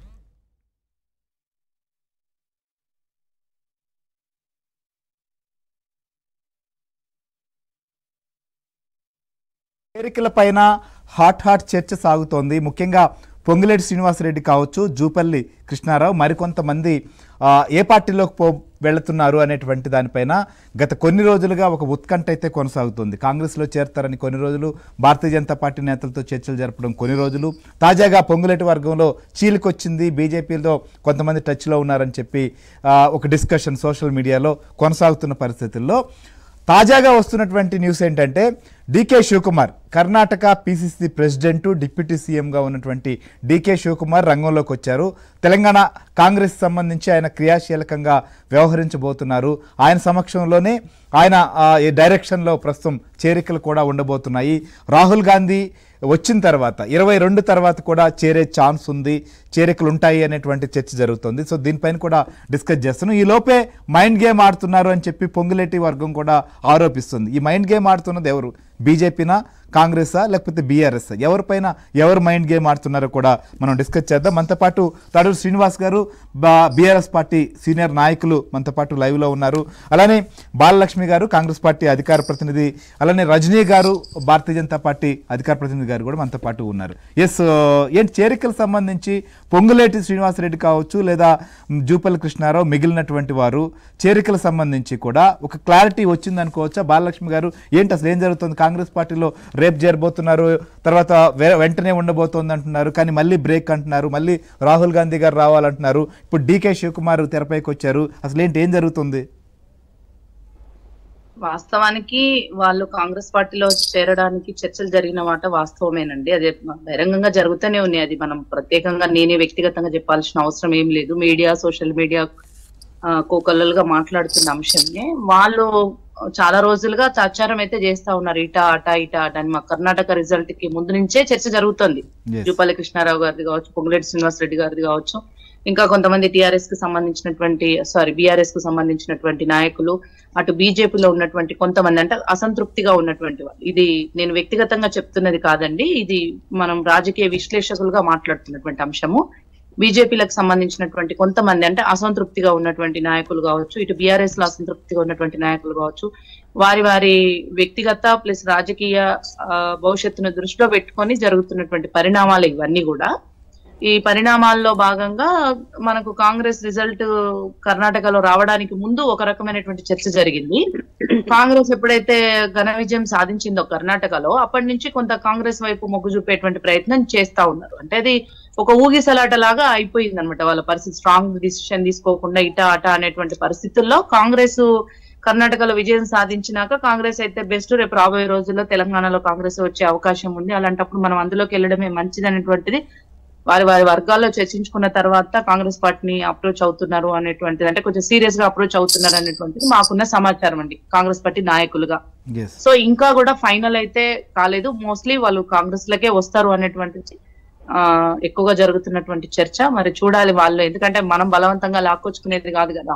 చేరికల పైన హాట్ హాట్ చర్చ సాగుతోంది ముఖ్యంగా పొంగులేటి శ్రీనివాసరెడ్డి కావచ్చు జూపల్లి కృష్ణారావు మరికొంతమంది ఆ, ఏ పార్టీలోకి పో వెళుతున్నారు అనేటువంటి దానిపైన గత కొన్ని రోజులుగా ఒక ఉత్కంఠ అయితే కొనసాగుతుంది కాంగ్రెస్లో చేరతారని కొన్ని రోజులు భారతీయ జనతా పార్టీ నేతలతో చర్చలు జరపడం కొన్ని రోజులు తాజాగా పొంగులేటి వర్గంలో చీలికొచ్చింది బీజేపీలో కొంతమంది టచ్లో ఉన్నారని చెప్పి ఆ, ఒక డిస్కషన్ సోషల్ మీడియాలో కొనసాగుతున్న పరిస్థితుల్లో తాజాగా వస్తున్నటువంటి న్యూస్ ఏంటంటే decay Shivakumar Karnataka PCC president deputy సీఎంగా ఉన్నటువంటి డికే శివకుమార్ రంగంలోకి వచ్చారు తెలంగాణ కాంగ్రెస్ సంబంధించి ఆయన క్రియాశీలకంగా వ్యవహరించబోతున్నారు ఆయన సమక్షంలోనే ఆయన ఆ, ఈ డైరెక్షన్లో ప్రస్తుతం చేరికలు కూడా ఉండబోతున్నాయి రాహుల్ గాంధీ వచ్చిన తర్వాత ఇరవై రెండు తర్వాత కూడా చేరే ఛాన్స్ ఉంది చేరికలు ఉంటాయి అనేటువంటి చర్చ జరుగుతుంది సో దీనిపైన కూడా డిస్కస్ చేస్తున్నాం ఈ లోపే మైండ్ గేమ్ ఆడుతున్నారు అని చెప్పి పొంగులేటి వర్గం కూడా ఆరోపిస్తుంది ఈ మైండ్ గేమ్ ఆడుతున్నది ఎవరు బీజేపీనా కాంగ్రెసా లేకపోతే బీఆర్ఎస్ ఎవరిపైన ఎవరు మైండ్ గేమ్ ఆడుతున్నారో కూడా మనం డిస్కస్ చేద్దాం మనతో పాటు తడూరు శ్రీనివాస్ గారు బీఆర్ఎస్ పార్టీ సీనియర్ నాయకులు మనతో పాటు లైవ్లో ఉన్నారు అలానే బాలలక్ష్మి గారు కాంగ్రెస్ పార్టీ అధికార ప్రతినిధి అలానే రజనీ గారు భారతీయ జనతా పార్టీ అధికార ప్రతినిధి గారు కూడా మనతో పాటు ఉన్నారు ఎస్ ఏంటి చేరికలకు సంబంధించి పొంగులేటి శ్రీనివాసరెడ్డి కావచ్చు లేదా జూపల్లి కృష్ణారావు మిగిలినటువంటి వారు చేరికలకు సంబంధించి కూడా ఒక క్లారిటీ వచ్చింది అనుకోవచ్చా బాలలక్ష్మి గారు ఏంటి అసలు ఏం జరుగుతుంది కాంగ్రెస్ పార్టీలో రేపు చేరబోతున్నారు తర్వాత వె- వెంటనే ఉండబోతోంది అంటున్నారు కానీ మళ్ళీ బ్రేక్ అంటున్నారు మళ్ళీ రాహుల్ గాంధీ గారు రావాలంటున్నారు ఇప్పుడు డీకే శివకుమార్ తెరపైకి వచ్చారు అసలు ఏంటి ఏం జరుగుతుంది వాస్తవానికి వాళ్ళు కాంగ్రెస్ పార్టీలో చేరడానికి చర్చలు జరిగిన మాట వాస్తవమేనండి అదే బహిరంగంగా జరుగుతూనే ఉన్నాయి అది మనం ప్రత్యేకంగా నేనే వ్యక్తిగతంగా చెప్పాల్సిన అవసరం ఏం లేదు మీడియా సోషల్ మీడియా కోకల్లలుగా మాట్లాడుతున్న అంశమే వాళ్ళు చాలా రోజులుగా ప్రచారం అయితే చేస్తా ఉన్నారు ఇట అట ఇట అట అని మా కర్ణాటక రిజల్ట్ కి ముందు నుంచే చర్చ జరుగుతుంది Yes. జూపల్లి కృష్ణారావు గారిది కావచ్చు పొంగులేటి శ్రీనివాస్ రెడ్డి గారిది కావచ్చు ఇంకా కొంతమంది టిఆర్ఎస్ కి సంబంధించినటువంటి సారీ బీఆర్ఎస్ కు సంబంధించినటువంటి నాయకులు అటు బీజేపీలో ఉన్నటువంటి కొంతమంది అంటే అసంతృప్తిగా ఉన్నటువంటి వాళ్ళు ఇది నేను వ్యక్తిగతంగా చెప్తున్నది కాదండి ఇది మనం రాజకీయ విశ్లేషకులుగా మాట్లాడుతున్నటువంటి అంశము బీజేపీలకు సంబంధించినటువంటి కొంతమంది అంటే అసంతృప్తిగా ఉన్నటువంటి నాయకులు కావచ్చు ఇటు బీఆర్ఎస్ లో అసంతృప్తిగా ఉన్నటువంటి నాయకులు కావచ్చు వారి వారి వ్యక్తిగత ప్లస్ రాజకీయ ఆ, భవిష్యత్తును దృష్టిలో పెట్టుకొని జరుగుతున్నటువంటి పరిణామాలు ఇవన్నీ కూడా ఈ పరిణామాల్లో భాగంగా మనకు కాంగ్రెస్ రిజల్ట్ కర్ణాటకలో రావడానికి ముందు ఒక రకమైనటువంటి చర్చ జరిగింది కాంగ్రెస్ ఎప్పుడైతే ఘన విజయం సాధించిందో కర్ణాటకలో అప్పటి నుంచి కొంత కాంగ్రెస్ వైపు మొగ్గు చూపేటువంటి ప్రయత్నం చేస్తా ఉన్నారు అంటే అది ఒక ఊగిసలాట లాగా అయిపోయింది అనమాట వాళ్ళ పరిస్థితి స్ట్రాంగ్ డిసిషన్ తీసుకోకుండా ఇట అట అనేటువంటి పరిస్థితుల్లో కాంగ్రెస్ కర్ణాటకలో విజయం సాధించినాక కాంగ్రెస్ అయితే బెస్ట్ రేపు రాబోయే రోజుల్లో తెలంగాణలో కాంగ్రెస్ వచ్చే అవకాశం ఉంది అలాంటప్పుడు మనం అందులోకి వెళ్ళడమే మంచిది అనేటువంటిది వారి వారి వర్గాల్లో చర్చించుకున్న తర్వాత కాంగ్రెస్ పార్టీని అప్రోచ్ అవుతున్నారు అనేటువంటిది అంటే కొంచెం సీరియస్ గా అప్రోచ్ అవుతున్నారు అనేటువంటిది మాకున్న సమాచారం అండి కాంగ్రెస్ పార్టీ నాయకులుగా ఎస్ సో ఇంకా కూడా ఫైనల్ అయితే కాలేదు మోస్ట్లీ వాళ్ళు కాంగ్రెస్ లకే వస్తారు అనేటువంటిది ఆ ఎక్కువగా జరుగుతున్నటువంటి చర్చ మరి చూడాలి వాళ్ళు ఎందుకంటే మనం బలవంతంగా లాక్కొచ్చుకునేది కాదు కదా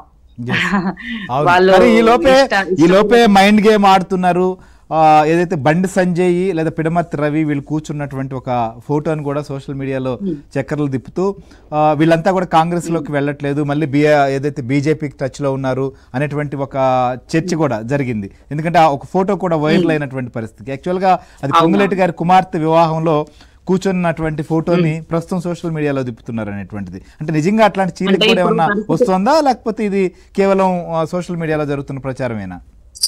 అవును. వాళ్ళు మరి ఈ లోపే ఇష్ట- ఈ లోపే మైండ్ గేమ్ ఆడుతున్నారు ఆ, ఏదైతే బండి సంజయ్ లేదా పిడమర్తి రవి వీళ్ళు కూర్చున్నటువంటి ఒక ఫోటోని కూడా సోషల్ మీడియాలో చక్కర్లు తిప్పుతూ ఆ, వీళ్ళంతా కూడా కాంగ్రెస్ లోకి వెళ్ళట్లేదు మళ్ళీ బి ఏదైతే బీజేపీకి టచ్ లో ఉన్నారు అనేటువంటి ఒక చర్చ కూడా జరిగింది ఎందుకంటే ఆ ఒక ఫోటో కూడా వైరల్ అయినటువంటి పరిస్థితి యాక్చువల్ గా అది పొంగులేటి గారి కుమార్తె వివాహంలో కూర్చున్నటువంటి ఫోటోని ప్రస్తుతం సోషల్ మీడియాలో తిప్పుతున్నారు అనేటువంటిది అంటే నిజంగా అట్లాంటి చీలిక అంటే కూడా ఇప్పుడు ఏమన్నా పరిస్థితి- వస్తుందా లేకపోతే ఇది కేవలం సోషల్ మీడియాలో జరుగుతున్న ప్రచారమేనా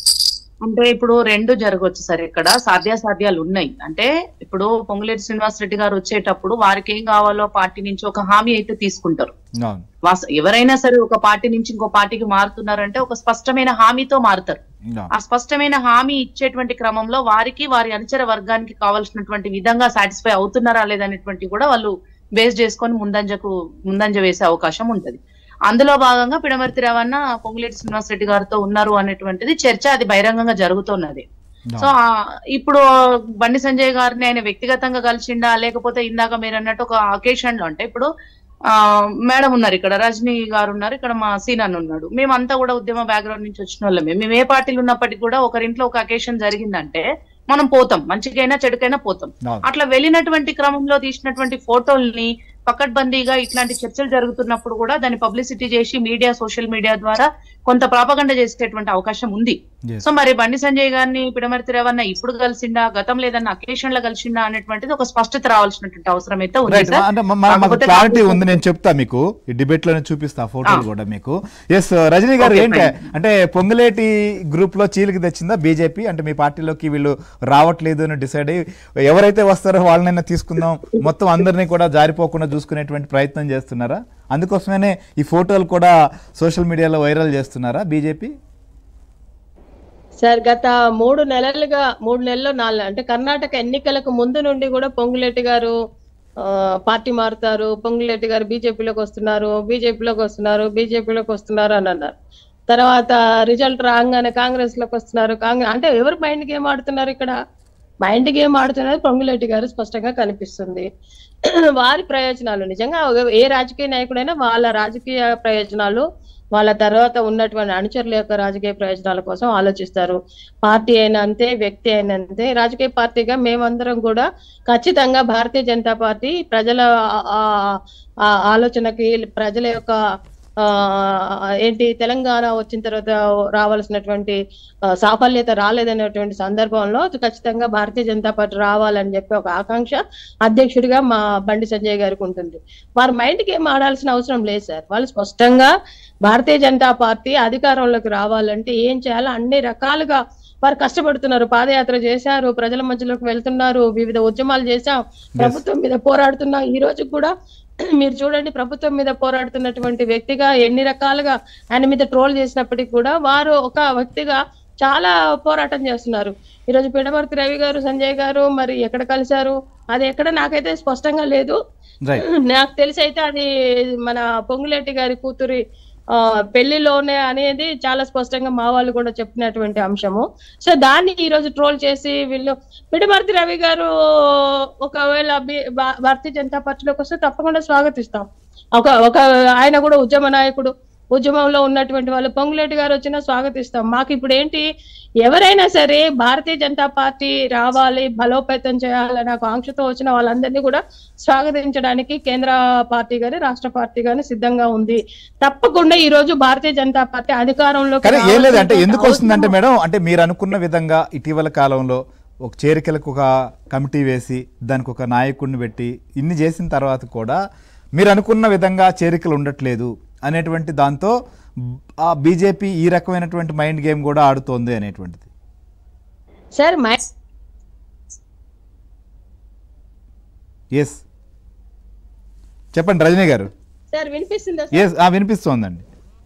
అంటే ఇప్పుడు రెండు జరగవచ్చు సార్ ఇక్కడ సాధ్యాసాధ్యాలు ఉన్నాయి అంటే ఇప్పుడు పొంగులేటి శ్రీనివాస్ రెడ్డి గారు వచ్చేటప్పుడు వారికి ఏం కావాలో పార్టీ నుంచి ఒక హామీ అయితే తీసుకుంటారు అవును వాస్- ఎవరైనా సరే ఒక పార్టీ నుంచి ఇంకో పార్టీకి మారుతున్నారంటే ఒక స్పష్టమైన హామీతో మారుతారు అవును. ఆ స్పష్టమైన హామీ ఇచ్చేటువంటి క్రమంలో వారికి వారి అనుచర వర్గానికి కావాల్సినటువంటి విధంగా సాటిస్ఫై అవుతున్నారా లేదనేటువంటి కూడా వాళ్ళు బేస్ చేసుకొని ముందంజకు ముందంజ వేసే అవకాశం ఉంటది అందులో భాగంగా పిడమర్తి రవణ పొంగులేటి శ్రీనివాస్ రెడ్డి గారితో ఉన్నారు అనేటువంటిది చర్చ అది బహిరంగంగా జరుగుతున్నది సో ఆ, ఇప్పుడు బండి సంజయ్ గారిని ఆయన వ్యక్తిగతంగా కలిసిండా లేకపోతే ఇందాక మీరు అన్నట్టు ఒక అకేషన్ లో అంటే ఇప్పుడు ఆ మేడం ఉన్నారు ఇక్కడ రజనీ గారు ఉన్నారు ఇక్కడ మా సీనాన్ ఉన్నాడు మేమంతా కూడా ఉద్యమ బ్యాక్గ్రౌండ్ నుంచి వచ్చిన వాళ్ళమే మేము ఏ పార్టీలు ఉన్నప్పటికీ కూడా ఒకరింట్లో ఒక అకేషన్ జరిగిందంటే మనం పోతాం మంచికైనా చెడుకైనా పోతాం అవును. అట్లా వెళ్ళినటువంటి క్రమంలో తీసినటువంటి ఫోటోల్ని పకడ్బందీగా ఇట్లాంటి చర్చలు జరుగుతున్నప్పుడు కూడా దాన్ని పబ్లిసిటీ చేసి మీడియా సోషల్ మీడియా ద్వారా కొంత ప్రాపగండ చేసేటువంటి అవకాశం ఉంది Yes. సో మరి బండి సంజయ్ గారిని పిడమర్తి రేవన్న ఇప్పుడు కలిసిండా గతం లేదన్న అకేషన్ లో కలిసిండా అనేటువంటిది ఒక స్పష్టత రావాల్సినటువంటి అవసరం అయితే ఉంది రైట్ సార్. అంటే మ- మ- మాకు కాకపోతే క్లారిటీ కాంగ్రెస్ ఉంది నేను చెప్తా మీకు ఈ డిబేట్ లోనే చూపిస్తా ఆ ఫోటోలు ఆ. కూడా మీకు ఎస్ రజనీ గారు Okay, ఏంటి fine. అంటే పొంగులేటి గ్రూప్ లో చీలికి తెచ్చిందా బీజేపీ అంటే మీ పార్టీలోకి వీళ్ళు రావట్లేదు అని డిసైడ్ అయ్యి ఎవరైతే వస్తారో వాళ్ళనైనా తీసుకుందాం మొత్తం అందరినీ కూడా జారిపోకుండా చూసుకునేటువంటి ప్రయత్నం చేస్తున్నారా అందుకోసమనే ఈ ఫోటోలు కూడా సోషల్ మీడియాలో వైరల్ చేస్తున్నారా బీజేపీ సార్ గత మూడు నెలలుగా మూడు నెలలు నాలుగు అంటే కర్ణాటక ఎన్నికలకు ముందు నుండి కూడా పొంగులేటి గారు ఆ, పార్టీ మారుతారు పొంగులేటి గారు బీజేపీలోకి వస్తున్నారు బీజేపీలోకి వస్తున్నారు బీజేపీలోకి వస్తున్నారు అని అన్నారు తర్వాత రిజల్ట్ రాగానే కాంగ్రెస్ లోకి వస్తున్నారు కాంగ్రెస్ అంటే ఎవరు మైండ్ గేమ్ ఆడుతున్నారు ఇక్కడ మైండ్ గేమ్ ఆడుతున్నది పొంగులేటి గారు స్పష్టంగా కనిపిస్తుంది వారి ప్రయోజనాలు నిజంగా ఏ రాజకీయ నాయకుడైనా వాళ్ళ రాజకీయ ప్రయోజనాలు వాళ్ళ తర్వాత ఉన్నటువంటి అనుచరుల యొక్క రాజకీయ ప్రయోజనాల కోసం ఆలోచిస్తారు పార్టీ అయినా అంతే వ్యక్తి అయినా అంతే రాజకీయ పార్టీగా మేమందరం కూడా ఖచ్చితంగా భారతీయ జనతా పార్టీ ప్రజల ఆ- ఆ- ఆ ఆలోచనకి ప్రజల యొక్క ఆ ఏంటి తెలంగాణ వచ్చిన తర్వాత రావాల్సినటువంటి ఆ, సాఫల్యత రాలేదనేటువంటి సందర్భంలో ఖచ్చితంగా భారతీయ జనతా పార్టీ రావాలని చెప్పి ఒక ఆకాంక్ష అధ్యక్షుడిగా మా బండి సంజయ్ గారికి ఉంటుంది వారి మైండ్కి ఏం ఆడాల్సిన అవసరం లేదు సార్ వాళ్ళు స్పష్టంగా భారతీయ జనతా పార్టీ అధికారంలోకి రావాలంటే ఏం చేయాలో అన్ని రకాలుగా వారు కష్టపడుతున్నారు పాదయాత్ర చేశారు ప్రజల మధ్యలోకి వెళ్తున్నారు వివిధ ఉద్యమాలు చేశాం ప్రభుత్వం మీద పోరాడుతున్నాం ఈ రోజు కూడా మీరు చూడండి ప్రభుత్వం మీద పోరాడుతున్నటువంటి వ్యక్తిగా ఎన్ని రకాలుగా ఆయన మీద ట్రోల్ చేసినప్పటికీ కూడా వారు ఒక వ్యక్తిగా చాలా పోరాటం చేస్తున్నారు ఈ రోజు పిడమర్తి రవి గారు సంజయ్ గారు మరి ఎక్కడ కలిశారు అది ఎక్కడ నాకైతే స్పష్టంగా లేదు రైట్ నాకు తెలిసి అయితే అది మన పొంగులేటి గారి కూతురి ఆ పెళ్లిలోనే అనేది చాలా స్పష్టంగా మా వాళ్ళు కూడా చెప్పినటువంటి అంశము సో దాన్ని ఈ రోజు ట్రోల్ చేసి వీళ్ళు పిడిమర్తి రవి గారు ఒకవేళ బి- భా- భారతీయ జనతా పార్టీలోకి వస్తే తప్పకుండా స్వాగతిస్తాం ఒక ఒక ఆయన కూడా ఉద్యమ నాయకుడు ఉద్యమంలో ఉన్నటువంటి వాళ్ళు పొంగులేటి గారు వచ్చినా స్వాగతిస్తాం మాకు ఇప్పుడు ఏంటి ఎవరైనా సరే భారతీయ జనతా పార్టీ రావాలి బలోపేతం చేయాలనే ఒక ఆంక్షతో వచ్చిన వాళ్ళందరినీ కూడా స్వాగతించడానికి కేంద్ర పార్టీ గాని రాష్ట్ర పార్టీ గాని సిద్ధంగా ఉంది తప్పకుండా ఈ రోజు భారతీయ జనతా పార్టీ అధికారంలోకి కానీ ఏం లేదు అంటే రావాల్సినటువంటి ఎందుకు వస్తుందంటే అవసరం- మేడం అంటే మీరు అనుకున్న విధంగా ఇటీవల కాలంలో ఒక చేరికలకు ఒక కమిటీ వేసి దానికి ఒక నాయకుడిని పెట్టి ఇన్ని చేసిన తర్వాత కూడా మీరు అనుకున్న విధంగా చేరికలు ఉండట్లేదు అనేటువంటి దాంతో ఆ బీజేపీ ఈ రకమైనటువంటి మైండ్ గేమ్ కూడా ఆడుతోంది అనేటువంటిది సార్ మై ఎస్ చెప్పండి రజనీ గారు సార్ వినిపిస్తుందా సార్? ఎస్ వినిపిస్తోందండి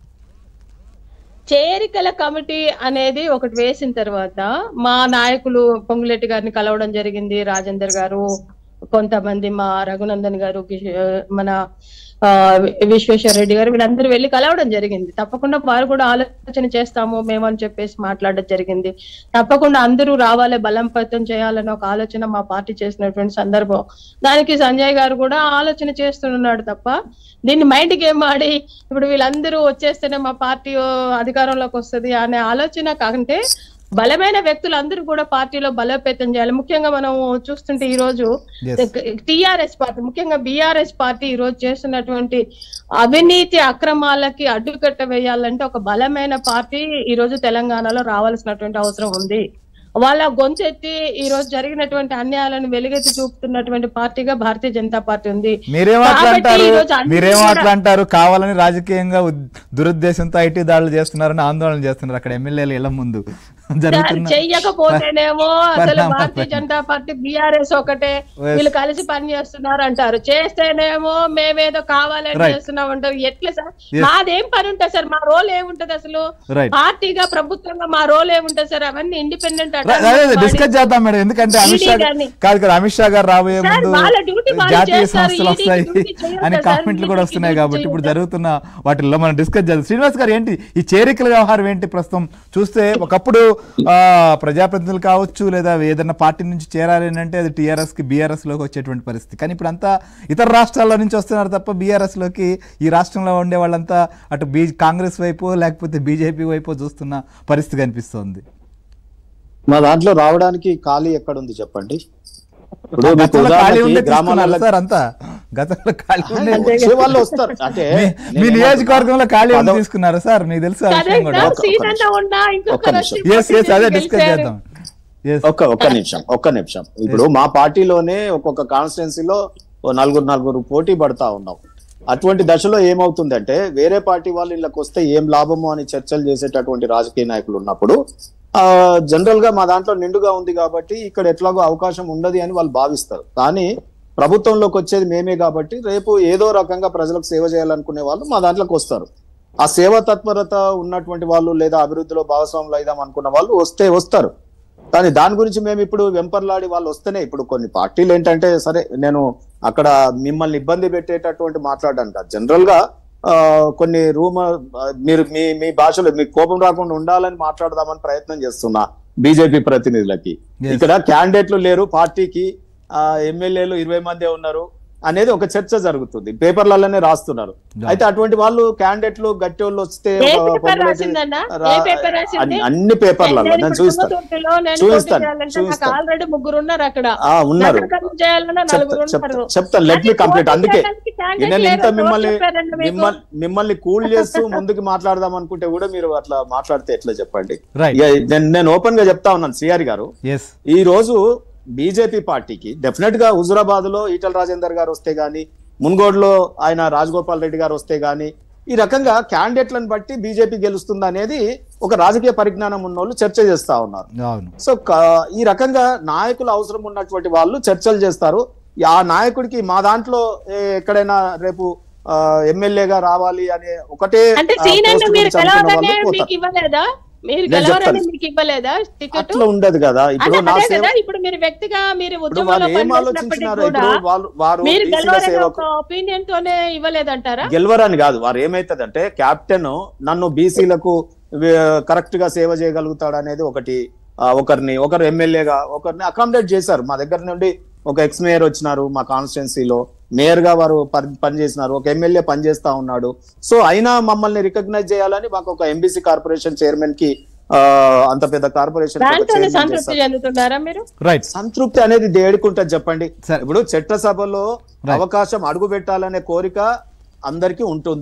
చేరికల కమిటీ అనేది ఒకటి వేసిన తర్వాత మా నాయకులు పొంగులెట్టి గారిని కలవడం జరిగింది రాజేందర్ గారు కొంతమంది మా రఘునందన్ గారు కిష్- మన ఆ, విశ్వేశ్వర రెడ్డి గారు వీళ్ళందరూ వెళ్ళి కలవడం జరిగింది తప్పకుండా వారు కూడా ఆలోచన చేస్తాము మేము అని చెప్పేసి మాట్లాడడం జరిగింది తప్పకుండా అందరూ రావాలి బలంపతం చేయాలని ఒక ఆలోచన మా పార్టీ చేసినటువంటి సందర్భం దానికి సంజయ్ గారు కూడా ఆలోచన చేస్తున్నాడు తప్ప దీన్ని మైండ్ గేమ్ ఆడి ఇప్పుడు వీళ్ళందరూ వచ్చేస్తేనే మా పార్టీ ఓ అధికారంలోకి వస్తది అనే ఆలోచన కాకంటే బలమైన వ్యక్తులు అందరూ కూడా పార్టీలో బలోపేతం చేయాలి ముఖ్యంగా మనం చూస్తుంటే ఈ రోజు Yes. టిఆర్ఎస్ పార్టీ ముఖ్యంగా బిఆర్ఎస్ పార్టీ ఈ రోజు చేస్తున్నటువంటి అవినీతి అక్రమాలకి అడ్డుకట్ట వేయాలంటే ఒక బలమైన పార్టీ ఈ రోజు తెలంగాణలో రావాల్సినటువంటి అవసరం ఉంది వాళ్ళ గొంతెత్తి ఈ రోజు జరిగినటువంటి అన్యాయాలను వెలుగెత్తి చూపుతున్నటువంటి పార్టీగా భారతీయ జనతా పార్టీ ఉంది మీరేం అట్లా కాబట్టి అంటారు ఈ రోజు అన్ని మీరేం కూడా- అట్లా అంటారు కావాలని రాజకీయంగా ఉద్- దురుద్దేశంతో ఐటీ దాడులు చేస్తున్నారని ఆందోళన చేస్తున్నారు అక్కడ ఎమ్మెల్యేలు ఇళ్ల ముందు జరుగుతున్న చెయ్యకపోతేనేమో అసలు పరిణామాలు. భారతీయ జనతా పార్టీ బీఆర్ఎస్ ఒకటే Yes. వీళ్ళు కలిసి పని చేస్తున్నారు అంటారు చేస్తేనేమో మేమేదో కావాలని Right. చేస్తున్నాం అంటారు ఎట్లా సార్ Yes. మాదేం పని ఉంటుంది సార్ మా రోల్ ఏముంటది అసలు రైట్ పార్టీగా ప్రభుత్వంగా మా రోల్ ఏముంటది సార్ అవన్నీ ఇండిపెండెంట్ డిస్కస్ చేద్దాం మేడం ఎందుకంటే అమిత్ షా ED గాని. కాదు కదా అమిత్ షా గారు రాబోయే సార్, ముందు వాళ్ళ duty వాళ్ళు జాతీయ చేస్తారు, సంస్థలు ED వస్తాయి duty చేయొద్దా అనే సార్? కామెంట్లు కూడా ED వస్తున్నాయి duty కాబట్టి ఇప్పుడు చేయొద్దా? జరుగుతున్న వాటిల్లో మనం డిస్కస్ చేద్దాం శ్రీనివాస్ గారు ఏంటి ఈ చేరికల వ్యవహారం ఏంటి ప్రస్తుతం చూస్తే ఒకప్పుడు ఆ, ప్రజాప్రతినిధులు కావచ్చు లేదా ఏదైనా పార్టీ నుంచి చేరాలి అని అంటే అది టీఆర్ఎస్ కి బీఆర్ఎస్ లోకి వచ్చేటువంటి పరిస్థితి కానీ ఇప్పుడు అంతా ఇతర రాష్ట్రాల్లో నుంచి వస్తున్నారు తప్ప బీఆర్ఎస్ లోకి ఈ రాష్ట్రంలో ఉండే వాళ్ళంతా అటు బీ కాంగ్రెస్ వైపు లేకపోతే బీజేపీ వైపు చూస్తున్న పరిస్థితి కనిపిస్తోంది మా దాంట్లో రావడానికి ఖాళీ ఎక్కడుంది చెప్పండి ఇప్పుడు మీకు గతంలో ఖాళీ ఉదాహరణకి ఉండే తీసుకున్నారు గ్రామాలలో సార్ అంతా గతంలో ఖాళీ ఉండే వచ్చే వాళ్ళు వస్తారు అంటే మీ- మీ నేను నియోజకవర్గంలో ఖాళీ ఉంది పదవ- తీసుకున్నారు సార్ మీకు తెలుసు ఆ విషయం కూడా ఒక్క- ఒక్క సీట్ అంతా నిమిషం. ఉన్నా ఒక్క ఇంకొకరు నిమిషం. వచ్చి ఎస్ ఎస్ అదే డిస్కస్ గెలిచారు. చేద్దాం ఎస్ ఒక్క ఒక్క నిమిషం ఒక్క నిమిషం ఇప్పుడు మా పార్టీలోనే ఒక్కొక్క కాన్స్టిట్యున్సీలో ఓ నలుగురు నలుగురు పోటీ పడతా ఉన్నాం అటువంటి దశలో ఏమవుతుందంటే వేరే పార్టీ వాళ్ళు ఇళ్ళకి వస్తే ఏం లాభము అని చర్చలు చేసేటటువంటి రాజకీయ నాయకులు ఉన్నప్పుడు ఆ జనరల్ గా మా దాంట్లో నిండుగా ఉంది కాబట్టి ఇక్కడ ఎట్లాగో అవకాశం ఉండదు అని వాళ్ళు భావిస్తారు కానీ ప్రభుత్వంలోకి వచ్చేది మేమే కాబట్టి రేపు ఏదో రకంగా ప్రజలకు సేవ చేయాలనుకునే వాళ్ళు మా దాంట్లోకి వస్తారు ఆ సేవా తత్పరత ఉన్నటువంటి వాళ్ళు లేదా అభివృద్ధిలో భాగస్వాములు అయిదాం అనుకున్న వాళ్ళు వస్తే వస్తారు కానీ దాని గురించి మేము ఇప్పుడు వెంపర్లాడి వాళ్ళు వస్తేనే ఇప్పుడు కొన్ని పార్టీలు ఏంటంటే సరే నేను అక్కడ మిమ్మల్ని ఇబ్బంది పెట్టేటటువంటి మాట్లాడడానికి కాదు జనరల్ గా ఆ, కొన్ని రూమర్ మీరు మీ మీ భాషలో మీకు కోపం రాకుండా ఉండాలని మాట్లాడదామని ప్రయత్నం చేస్తున్నా బీజేపీ ప్రతినిధులకి Yes. ఇక్కడ క్యాండిడేట్లు లేరు పార్టీకి ఎమ్మెల్యేలు ఇరవై మందే ఉన్నారు అనేది ఒక చర్చ జరుగుతుంది పేపర్లలోనే రాస్తున్నారు అయితే అటువంటి వాళ్ళు క్యాండిడేట్లు గట్టి వాళ్ళు వస్తే ఏ ఒక పేపర్ పొంగులేటి రాసిందన్నా? ఏ రా- పేపర్ రాసింది? అన్ని- అన్ని పేపర్లలో నేను నేను ఇప్పుడు చూస్తాను తుంగతుర్తిలో నేను చూపిస్తాను, పోటీ చేయాలంటే నాకు చూపిస్తాను. ఆల్రెడీ ముగ్గురు ఉన్నారు అక్కడ ఆ ఉన్నారు నగరకర్మ చేయాలన్నా చెప్తా నలుగురు చెప్తా ఉన్నారు చెప్తాను లెట్ మీ అది కంప్లీట్ పోటీ అందుకే చేయడానికి candidate నేను ఇంత లేరు. మిమ్మల్ని ఎవరు చెప్పారండి మీకు? మిమ్మల్ని మిమ్మల్ని కూల్ చేస్తూ ముందుకు మాట్లాడదాం అనుకుంటే కూడా మీరు అట్లా మాట్లాడితే ఎట్లా చెప్పండి Right. ఇక నేను నేను ఓపెన్ గా చెప్తా ఉన్నాను సిఆర్ గారు ఎస్ ఈ రోజు బీజేపీ పార్టీకి డెఫినెట్ గా హుజురాబాద్ లో ఈటల రాజేందర్ గారు వస్తే గాని మున్గోడ్లో ఆయన రాజగోపాల్ రెడ్డి గారు వస్తే గాని ఈ రకంగా క్యాండిడేట్లను బట్టి బీజేపీ గెలుస్తుంది అనేది ఒక రాజకీయ పరిజ్ఞానం ఉన్న వాళ్ళు చర్చ చేస్తా ఉన్నారు అవును సో క- ఈ రకంగా నాయకులు అవసరం ఉన్నటువంటి వాళ్ళు చర్చలు చేస్తారు ఆ నాయకుడికి మా దాంట్లో ఏ- ఎక్కడైనా రేపు ఆ, ఎమ్మెల్యేగా రావాలి అనే ఒకటే అంటే ఆ, సీన్ పోస్ట్ మీరు గురించి అనుకున్న గెలవాలనే వాళ్ళు మీకు పోతారు. ఇవ్వలేదా మీరు నేను గెలవాలని చెప్తాను. మీకు ఇవ్వలేదా టికెట్ అట్లా ఉండదు కదా ఇప్పుడు అదే నా అదే సేవ కదా ఇప్పుడు మీరు వ్యక్తిగా మీరు ఇప్పుడు ఉద్యమంలో వాళ్ళు ఏం పనిచేసినప్పటికీ ఆలోచించినారు కూడా ఇప్పుడు వాళ్ళు వారు మీరు బీసీల గెలవాలనే సేవకు ఒక ఒపీనియన్ తోనే ఇవ్వలేదంటారా గెలవరని కాదు వారు ఏమైతుందంటే కెప్టెన్ నన్ను బీసీలకు కరెక్ట్ గా సేవ చేయగలుగుతాడు అనేది ఒకటి ఆ, ఒకరిని ఒకరు ఎమ్మెల్యేగా ఒకరిని అకామిడేట్ చేశారు మా దగ్గర నుండి ఒక ఎక్స్ మేయర్ వచ్చినారు మా కాన్స్టిట్యున్సీలో మేయర్ గా వారు పని పనిచేసినారు ఒక ఎమ్మెల్యే పనిచేస్తా ఉన్నాడు సో అయినా మమ్మల్ని రికగ్నైజ్ చేయాలని మాకు ఒక ఎంబీసీ కార్పొరేషన్ చైర్మన్ కి ఆ, అంత పెద్ద కార్పొరేషన్ దాంతోనే సంతృప్తి చెందుతున్నారా మీరు రైట్ సంతృప్తి అనేది దేడుకుంటుంది చెప్పండి సరే. ఇప్పుడు చట్టసభలో అవకాశం అడుగు పెట్టాలనే కోరిక అందరికీ ఉంటుంది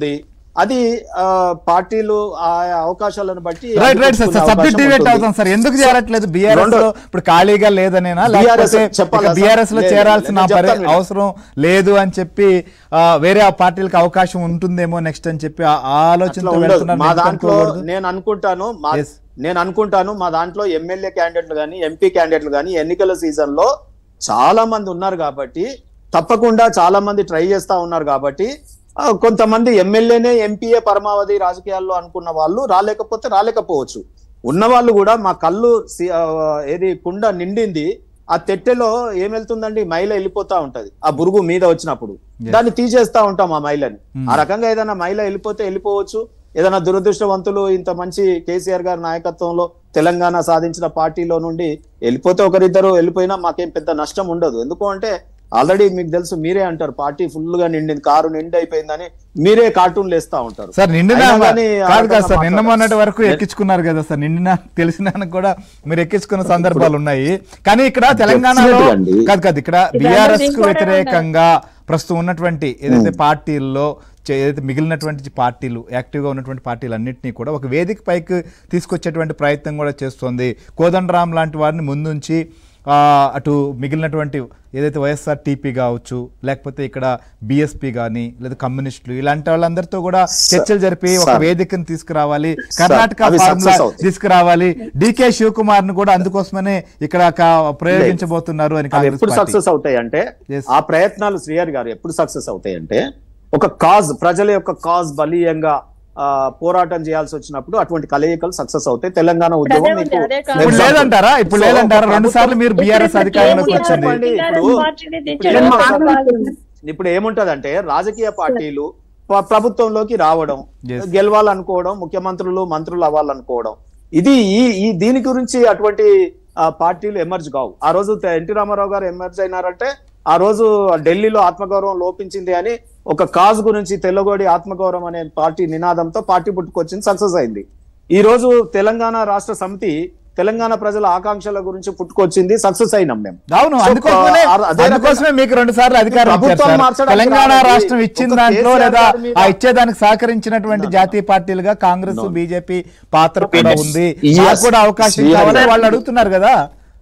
అది ఆ, పార్టీలు ఆ అవకాశాలను బట్టి రైట్ రైట్ సార్ అందిపుచ్చుకునే సబ్జెక్ట్ అవకాశం డిబేట్ ఉంటుంది. అవుతాం సార్ ఎందుకు చేరట్లేదు బీఆర్ఎస్ రెండో- లో ఇప్పుడు ఖాళీగా లేదనేనా BRS లేకపోతే చెప్పాలా సార్? బీఆర్ఎస్ లో లేదు, చేరాల్సిన నేను పరి- చెప్తాను వినండి. అవసరం లేదు అని చెప్పి ఆ, వేరే ఆ పార్టీలకు అవకాశం ఉంటుందేమో నెక్స్ట్ అని చెప్పి ఆ ఆ అట్లా ఆలోచనతో ఉండదు వెళ్తున్నారు మా ఎందుకు దాంట్లో అనుకోకూడదు? నేను అనుకుంటాను మా Yes. నేను అనుకుంటాను మా దాంట్లో ఎమ్మెల్యే క్యాండిడేట్లు కానీ ఎంపీ క్యాండిడేట్లు కానీ ఎన్నికల సీజన్ లో చాలా మంది ఉన్నారు కాబట్టి తప్పకుండా చాలా మంది ట్రై చేస్తా ఉన్నారు కాబట్టి ఆ, కొంతమంది ఎమ్మెల్యేనే ఎంపీఏ పరమావధి రాజకీయాల్లో అనుకున్న వాళ్ళు రాలేకపోతే రాలేకపోవచ్చు ఉన్న వాళ్ళు కూడా మా కళ్ళు సి- ఆ, ఏది కుండ నిండింది ఆ తెట్టెలో ఏం వెళ్తుందండి మైల వెళ్ళిపోతా ఉంటది ఆ బురుగు మీద వచ్చినప్పుడు Yes. దాన్ని తీసేస్తా ఉంటాం ఆ మైలని Hmm. ఆ రకంగా ఏదైనా మహిళ వెళ్ళిపోతే వెళ్ళిపోవచ్చు ఏదైనా దురదృష్టవంతులు ఇంత మంచి కేసీఆర్ గారి నాయకత్వంలో తెలంగాణ సాధించిన పార్టీలో నుండి వెళ్ళిపోతే ఒకరిద్దరు వెళ్ళిపోయినా మాకేం పెద్ద నష్టం ఉండదు ఎందుకు అంటే ఆల్రెడీ మీకు తెలుసు మీరే అంటారు పార్టీ ఫుల్ గా నిండింది కారు నిండి అయిపోయిందని మీరే కార్టూన్లు వేస్తా ఉంటారు సార్ నిండిన అయినా కానీ ఆ కాదు కాదు రకంగా సార్ నిన్న మాట్లాడారు. మొన్నటి వరకు ఎక్కించుకున్నారు కదా సార్ నిండిన తెలిసిన కూడా మీరు ఎక్కించుకున్న సందర్భాలు ఉన్నాయి కానీ ఇక్కడ తెలంగాణలో Definitely అండి. కాదు కాదు ఇక్కడ ఇది బీఆర్ఎస్ అందరికీ కు కూడా వ్యతిరేకంగా ప్రస్తుతం ఉన్నటువంటి ఏదైతే పార్టీల్లో చే- ఏదైతే మిగిలినటువంటి పార్టీలు యాక్టివ్గా ఉన్నటువంటి పార్టీలు అన్నింటినీ కూడా ఒక వేదిక పైకి తీసుకొచ్చేటువంటి ప్రయత్నం కూడా చేస్తుంది కోదండరాం లాంటి వారిని ముందుంచి ఆ, అటు మిగిలినటువంటి ఏదైతే వైఎస్ఆర్ టీపీ కావచ్చు లేకపోతే ఇక్కడ బీఎస్పీ కానీ లేదా కమ్యూనిస్టులు ఇలాంటి వాళ్ళందరితో కూడా చర్చలు జరిపి ఒక సార్. వేదికను తీసుకురావాలి కర్ణాటక అవి ఫార్ములా success అవుతాయి. తీసుకురావాలి డికే శివకుమార్ ను కూడా అందుకోసమనే ఇక్కడ క- ప్రయోగించబోతున్నారు అని అవి కాంగ్రెస్ ఎప్పుడు పార్టీ. సక్సెస్ అవుతాయి అంటే Yes. ఆ ప్రయత్నాలు శ్రీహరి గారు ఎప్పుడు సక్సెస్ అవుతాయి అంటే ఒక కాజ్ ప్రజల యొక్క కాజ్ బలీయంగా ఆ, పోరాటం చేయాల్సి వచ్చినప్పుడు అటువంటి కలయికలు సక్సెస్ అవుతాయి తెలంగాణ అదే ఉద్యమం ఉంది, మీకు అదే కాదు. ఇప్పుడు example. లేదంటారా ఇప్పుడు So, లేదంటారా ఒక రెండు సార్లు మీరు బీఆర్ఎస్ ఇప్పుడు అధికారంలోకి కేసీఆర్ వచ్చింది చెప్పండి. టీఆర్ఎస్ ఇప్పుడు- పార్టీని ఇప్పుడు తెచ్చాడు. ఏం కాదు. మాట్లాడుతున్నారు? ఇప్పుడు ఏముంటదంటే రాజకీయ పార్టీలు ప్ర- ప్రభుత్వంలోకి రావడం Yes. గెలవాలనుకోవడం ముఖ్యమంత్రులు మంత్రులు అవ్వాలనుకోవడం ఇది ఈ ఈ దీని గురించి అటువంటి ఆ, పార్టీలు ఎమర్జ్ కావు ఆ రోజు త- ఎన్టీ రామారావు గారు ఎమర్జ్ అయినారంటే ఆ రోజు ఢిల్లీలో ఆత్మగౌరవం లోపించింది అని ఒక కాజ్ గురించి తెల్లగోడి ఆత్మగౌరవం అనే పార్టీ నినాదంతో పార్టీ పుట్టుకొచ్చింది సక్సెస్ అయింది ఈ రోజు తెలంగాణ రాష్ట్ర సమితి తెలంగాణ ప్రజల ఆకాంక్షల గురించి పుట్టుకొచ్చింది సక్సెస్ అయినాం మేము అవును So, అందుకోసమే ఆ- అదే రకంగా- అందుకోసమే మీకు రెండు సార్లు అధికారం ఇచ్చారు ప్రభుత్వం సార్. మార్చడానికి తెలంగాణ రావాలి. రాష్ట్రం ఇచ్చిన ఒక దాంట్లో కేసీఆర్ లేదా గారి మీద- ఆ ఇచ్చేదానికి సహకరించినటువంటి జాతీయ పార్టీలుగా కాంగ్రెస్ No. బీజేపీ పాత్ర కూడా ఉంది Yes. మాకు కూడా అవకాశం Yes. కావాలని వాళ్ళు అడుగుతున్నారు కదా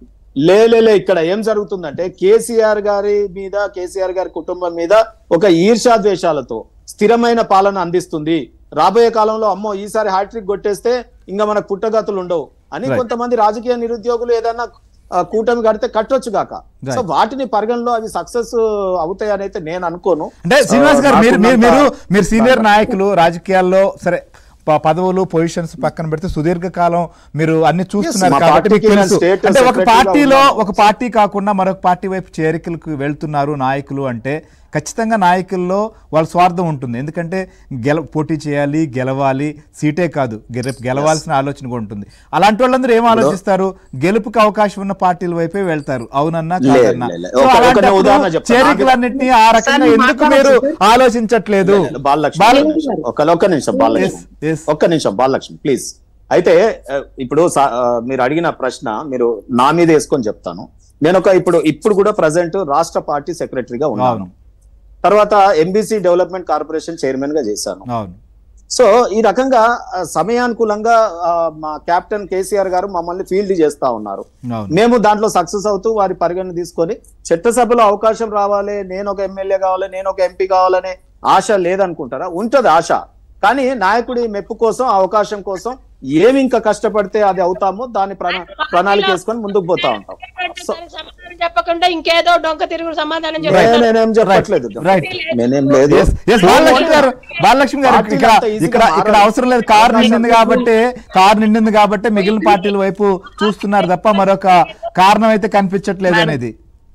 లే లే, లే ఇక్కడ ఏం జరుగుతుందంటే కేసీఆర్ గారి మీద కేసీఆర్ గారి కుటుంబం మీద ఒక ఈర్షా ద్వేషాలతో స్థిరమైన పాలన అందిస్తుంది రాబోయే కాలంలో అమ్మో ఈసారి హ్యాట్రిక్ కొట్టేస్తే ఇంకా మనకు పుట్టగతులు ఉండవు అని Right. కొంతమంది రాజకీయ నిరుద్యోగులు ఏదన్నా ఆ, కూటమి కడితే కట్టొచ్చు గాక Right. సో వాటిని పరిగణలో అవి సక్సెస్ అవుతాయని అయితే నేను అనుకోను అంటే శ్రీనివాస్ గారు ఆ, మీరు మీరు మీరు నాకున్నంత- మీరు సీనియర్ నాయకులు రాజకీయాల్లో సరే ప- పదవులు పొజిషన్స్ పక్కన పెడితే సుదీర్ఘ కాలం మీరు అన్ని చూస్తున్నారు మా కాబట్టి మీకు పార్టీకి తెలుసు. నేను state అంటే ఒక secretary గా పార్టీలో ఉన్నాను. ఒక పార్టీ కాకుండా మరొక పార్టీ వైపు చేరికలకు వెళ్తున్నారు నాయకులు అంటే ఖచ్చితంగా నాయకుల్లో వాళ్ళ స్వార్థం ఉంటుంది ఎందుకంటే గెల పోటీ చేయాలి గెలవాలి సీటే కాదు గె- రేపు గెలవాల్సిన ఆలోచన కూడా ఉంటుంది అలాంటి వాళ్ళందరూ ఏం ఆలోచిస్తారు గెలుపుకి అవకాశం ఉన్న పార్టీల వైపే వెళ్తారు అవునన్నా లే, కాదన్నా లే, లే. సో ఒక- ఒక అలాంటప్పుడు ఉదాహరణ చెప్తాను. చేరికలన్నింటినీ ఆ రకంగా సార్, ఎందుకు మాట్లాడొచ్చు మీరు సార్. ఆలోచించట్లేదు బాలలక్ష్మి బాల- ఒక్క నిమిషం. ఒక్క ఒక్క నిమిషం బాలలక్ష్మి Yes, yes. ఒక్క నిమిషం బాలలక్ష్మి ప్లీజ్ అయితే ఆ, ఇప్పుడు సా- ఆ, మీరు అడిగిన ప్రశ్న మీరు నా మీద వేసుకొని చెప్తాను నేను ఒక ఇప్పుడు ఇప్పుడు కూడా ప్రజెంట్ రాష్ట్ర పార్టీ సెక్రటరీగా ఉన్నాను అవును తర్వాత ఎంబీసీ డెవలప్మెంట్ కార్పొరేషన్ చైర్మన్ గా చేశాను అవును సో ఈ రకంగా ఆ, సమయానుకూలంగా ఆ, మా కెప్టెన్ కేసీఆర్ గారు మమ్మల్ని ఫీల్డ్ చేస్తా ఉన్నారు అవును మేము దాంట్లో సక్సెస్ అవుతూ వారి పరిగణన తీసుకొని చట్టసభలో అవకాశం రావాలి నేను ఒక ఎమ్మెల్యే కావాలి నేను ఒక ఎంపీ కావాలనే ఆశ లేదనుకుంటారా ఉంటది ఆశ కానీ నాయకుడి మెప్పు కోసం అవకాశం కోసం ఏమి ఇంకా కష్టపడితే అది అవుతామో దాని ప్రణా ప్రణాళిక వేసుకొని ముందుకు పోతా ఉంటాం సో దానికి సమాధానం చెప్పకుండా ఇంకేదో డొంక తిరుగుడు సమాధానం నే- చెప్తారు నేనేం చెప్పట్లేదు రైట్ నేనేం లేదు Yes, yes, బాలలక్ష్మి గారు బాలలక్ష్మి గారు పార్టీలు ఇక్కడ అంత ఈజీగా ఇక్కడ ఇక్కడ మారవు. అవసరం లేదు కారు నిండింది కాబట్టి కారు నిండింది కాబట్టి మిగిలిన పార్టీల వైపు చూస్తున్నారు తప్ప మరొక కారణం అయితే కనిపించట్లేదు అనేది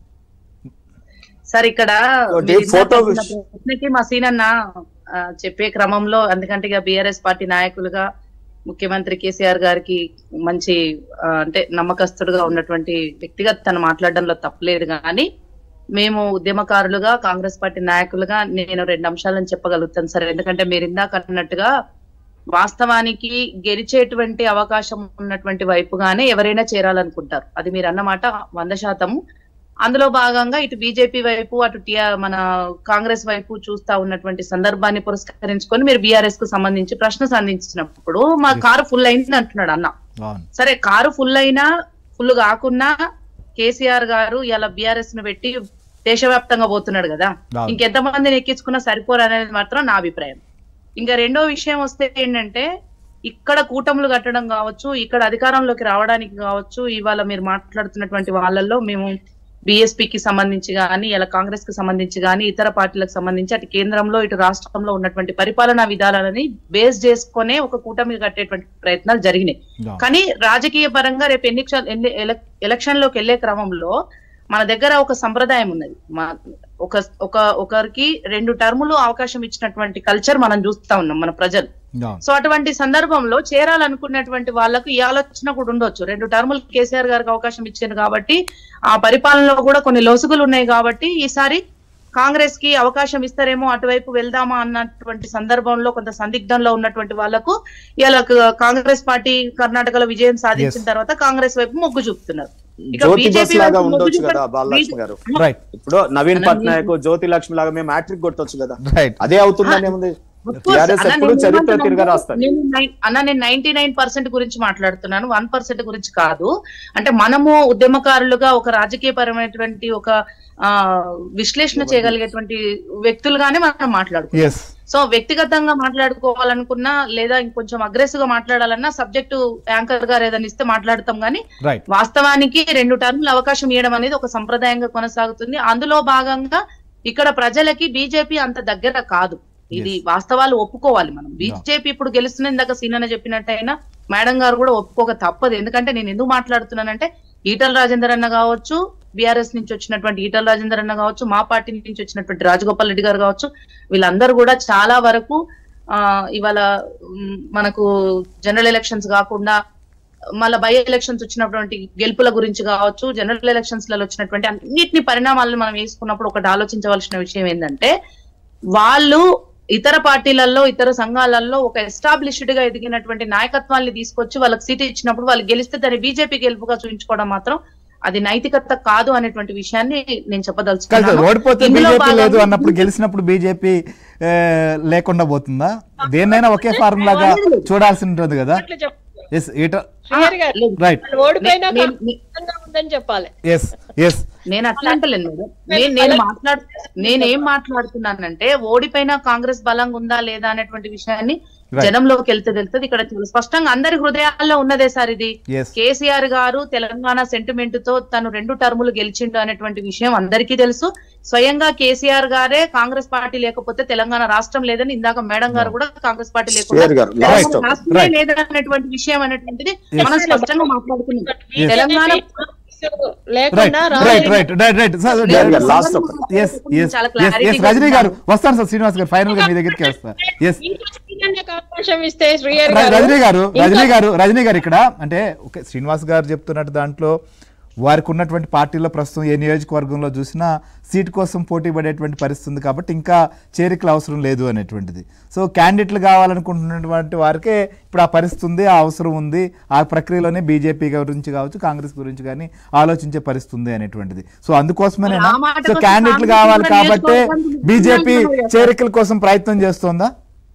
సార్ ఇక్కడ ఒకటి మీరు ఇందాక photo అడిగిన విష్- ప్రశ్నకి మా సీనన్న ఆ, చెప్పే క్రమంలో ఎందుకంటే ఇక బీఆర్ఎస్ పార్టీ నాయకులుగా ముఖ్యమంత్రి కేసీఆర్ గారికి మంచి ఆ, అంటే నమ్మకస్తుడుగా ఉన్నటువంటి వ్యక్తిగా తను మాట్లాడడంలో తప్పలేదు కానీ మేము ఉద్యమకారులుగా కాంగ్రెస్ పార్టీ నాయకులుగా నేను రెండు అంశాలను చెప్పగలుగుతాను సార్ ఎందుకంటే మీరు ఇందాక అన్నట్టుగా వాస్తవానికి గెలిచేటువంటి అవకాశం ఉన్నటువంటి వైపుగానే ఎవరైనా చేరాలనుకుంటారు అది మీరు అన్నమాట వంద శాతము అందులో భాగంగా ఇటు బీజేపీ వైపు అటు టిఆర్ మన కాంగ్రెస్ వైపు చూస్తా ఉన్నటువంటి సందర్భాన్ని పురస్కరించుకొని మీరు బీఆర్ఎస్ కు సంబంధించి ప్రశ్న సంధించినప్పుడు మా కారు ఫుల్ అయింది అంటున్నాడు అన్న అవును సరే కారు ఫుల్ అయినా ఫుల్ కాకున్నా కేసీఆర్ గారు ఇలా బీఆర్ఎస్ ను పెట్టి దేశవ్యాప్తంగా పోతున్నాడు కదా అవును. ఇంకెంత మందిని ఎక్కించుకున్నా సరిపోరు అనేది మాత్రం నా అభిప్రాయం ఇంకా రెండో విషయం వస్తే ఏంటంటే ఇక్కడ కూటములు కట్టడం కావచ్చు ఇక్కడ అధికారంలోకి రావడానికి కావచ్చు ఇవాళ మీరు మాట్లాడుతున్నటువంటి వాళ్ళల్లో మేము బీఎస్పీకి సంబంధించి కానీ ఇలా కాంగ్రెస్ కి సంబంధించి కానీ ఇతర పార్టీలకు సంబంధించి అటు కేంద్రంలో ఇటు రాష్ట్రంలో ఉన్నటువంటి పరిపాలనా విధానాలని బేస్ చేసుకునే ఒక కూటమి కట్టేటువంటి ప్రయత్నాలు జరిగినాయి అవును. కానీ రాజకీయ పరంగా రేపు ఎన్నిక ఎలక్షన్ లోకి వెళ్లే క్రమంలో మన దగ్గర ఒక సంప్రదాయం ఉన్నది మా ఒక ఒక ఒకరికి రెండు టర్ములు అవకాశం ఇచ్చినటువంటి కల్చర్ మనం చూస్తా ఉన్నాం మన ప్రజలు అవును. సో అటువంటి సందర్భంలో చేరాలనుకున్నటువంటి వాళ్ళకు ఈ ఆలోచన కూడా ఉండొచ్చు రెండు టర్ములు కేసీఆర్ గారికి అవకాశం ఇచ్చారు కాబట్టి ఆ పరిపాలనలో కూడా కొన్ని లొసుగులు ఉన్నాయి కాబట్టి ఈసారి కాంగ్రెస్ కి అవకాశం ఇస్తారేమో అటువైపు వెళ్దామా అన్నటువంటి సందర్భంలో కొంత సందిగ్ధంలో ఉన్నటువంటి వాళ్ళకు ఇలా కాంగ్రెస్ పార్టీ కర్ణాటకలో విజయం సాధించిన Yes. తర్వాత కాంగ్రెస్ వైపు మొగ్గు చూపుతున్నారు ఇక జ్యోతి BJP బస్ లాగా వైపు మొగ్గు ఉండొచ్చు చూప- కదా బాలలక్ష్మి గారు రైట్ ఇప్పుడు నవీన్ అలా పట్నాయక్ జ్యోతి లక్ష్మి లాగా మేము మ్యాట్రిక్ కొట్టొచ్చు కదా రైట్ అదే అవుతుందని ఏముంది Of course. టిఆర్ఎస్ అన్న, ఎప్పుడు నేను చరిత్ర ఏమంటున్నాను? తిరగ రాస్తారు నేను నై- అన్న నేను నైన్టీ నైన్ పర్సెంట్ గురించి మాట్లాడుతున్నాను వన్ పర్సెంట్ గురించి కాదు అంటే మనము ఉద్యమకారులుగా ఒక రాజకీయ పరమైనటువంటి ఒక ఆ విశ్లేషణ చేయగలిగేటువంటి వ్యక్తులుగానే మనం మాట్లాడుకుంటాం ఎస్ సో వ్యక్తిగతంగా మాట్లాడుకోవాలనుకున్నా లేదా ఇంకొంచెం అగ్రెసివ్ గా మాట్లాడాలన్నా సబ్జెక్టు యాంకర్ గారు ఏదైనా ఇస్తే మాట్లాడతాం కానీ రైట్ వాస్తవానికి రెండు టర్ములు అవకాశం ఇవ్వడం అనేది ఒక సంప్రదాయంగా కొనసాగుతుంది అందులో భాగంగా ఇక్కడ ప్రజలకి బీజేపీ అంత దగ్గర కాదు ఇది Yes. వాస్తవాలు ఒప్పుకోవాలి మనం బీజేపీ ఇప్పుడు గెలుస్తున్న ఇందాక సీనన్న చెప్పినట్టయినా మేడం గారు కూడా ఒప్పుకోక తప్పదు ఎందుకంటే నేను ఎందుకు మాట్లాడుతున్నానంటే ఈటల రాజేందర్ అన్న కావచ్చు బీఆర్ఎస్ నుంచి వచ్చినటువంటి ఈటల రాజేందర్ అన్న కావచ్చు మా పార్టీ నుంచి వచ్చినటువంటి రాజగోపాల్ రెడ్డి గారు కావచ్చు వీళ్ళందరూ కూడా చాలా వరకు ఆ ఇవాళ మ్, మనకు జనరల్ ఎలక్షన్స్ కాకుండా మళ్ళీ బై ఎలక్షన్స్ వచ్చినటువంటి గెలుపుల గురించి కావచ్చు జనరల్ ఎలక్షన్స్ లలో వచ్చినటువంటి అన్నిటిని పరిణామాలను మనం వేసుకున్నప్పుడు ఒకటి ఆలోచించవలసిన విషయం ఏంటంటే వాళ్ళు ఇతర పార్టీలలో ఇతర సంఘాలలో ఒక ఎస్టాబ్లిష్డ్ గా ఎదిగినటువంటి నాయకత్వాన్ని తీసుకొచ్చి వాళ్ళకి సీట్ ఇచ్చినప్పుడు వాళ్ళు గెలిస్తే దాన్ని బీజేపీ గెలుపుగా చూపించుకోవడం మాత్రం అది నైతికత కాదు అనేటువంటి విషయాన్ని నేను కాదు చెప్పదలుచుకున్నాను ఓడిపోతే ఇందులో బీజేపీ లేదు భాగంగా- అన్నప్పుడు గెలిచినప్పుడు బీజేపీ లేకుండా పోతుందా దేన్నైనా ఒకే ఫార్మ్ లాగా చూడాల్సి ఉంటుంది కదా అట్లా చెప్పు. ఎస్ ఈట శ్రీహరి గారు, లేదు. రైట్ వాళ్ళు ఓడిపోయినా నే- నే- కాంగ్రెస్ ఉందని చెప్పాలి ఎస్ ఎస్ నేను అట్లా అంటలేను మేడం నేను నేను మాట్లాడు నేనేం మాట్లాడుతున్నానంటే ఓడిపోయిన కాంగ్రెస్ బలంగా ఉందా లేదా అనేటువంటి విషయాన్ని Right. జనంలోకి వెళ్తే తెలుస్తుంది ఇక్కడ చాలా స్పష్టంగా అందరి హృదయాల్లో ఉన్నదే సార్ ఇది ఎస్ కేసీఆర్ గారు తెలంగాణ సెంటిమెంట్ తో తను రెండు టర్ములు గెలిచిండు అనేటువంటి విషయం అందరికీ తెలుసు స్వయంగా కేసీఆర్ గారే కాంగ్రెస్ పార్టీ లేకపోతే తెలంగాణ రాష్ట్రం లేదని ఇందాక మేడం గారు కూడా కాంగ్రెస్ పార్టీ లేకుండా శ్రీహరి గారు తెలంగాణ లాస్ట్ రాష్ట్రమే Right. లేదనేటువంటి విషయం అనేటువంటిది Yes. మనం స్పష్టంగా మాట్లాడుకున్నాం Yes. తెలంగాణ రైట్ లేకుండా right right right right sir Srihari గారు లాస్ట్ ఒక ఎస్ ఎస్ చాలా ఎస్ clarity ఎస్ రజనీ గారు వస్తాను సార్ శ్రీనివాస్ గారు ఫైనల్ గా మీ దగ్గరికి వస్తా ఎస్ ఇంకా శ్రీకన్యకు అవకాశం ఇస్తే శ్రీహరి ర- రజనీ గారు ఇంకా- రజనీ గారు రజనీ గారు ఇక్కడ అంటే ఓకే శ్రీనివాస్ గారు చెప్తున్నట్టు దాంట్లో వారికి ఉన్నటువంటి పార్టీలో ప్రస్తుతం ఏ నియోజకవర్గంలో చూసినా సీట్ కోసం పోటీ పడేటువంటి పరిస్థితి ఉంది కాబట్టి ఇంకా చేరికలు అవసరం లేదు అనేటువంటిది సో క్యాండిడేట్లు కావాలనుకుంటున్నటువంటి వారికే ఇప్పుడు ఆ పరిస్థితి ఉంది ఆ అవసరం ఉంది ఆ ప్రక్రియలోనే బీజేపీ గురించి కావచ్చు కాంగ్రెస్ గురించి కానీ ఆలోచించే పరిస్థితి ఉంది అనేటువంటిది సో అందుకోసమేనా ఆ మాట సో కోసం క్యాండిడేట్లు కాంగ్రెస్ కావాలి కూడా కాబట్టి నియోజకవర్గానికి బీజేపీ ఉన్నారు కదా. చేరికల కోసం ప్రయత్నం చేస్తోందా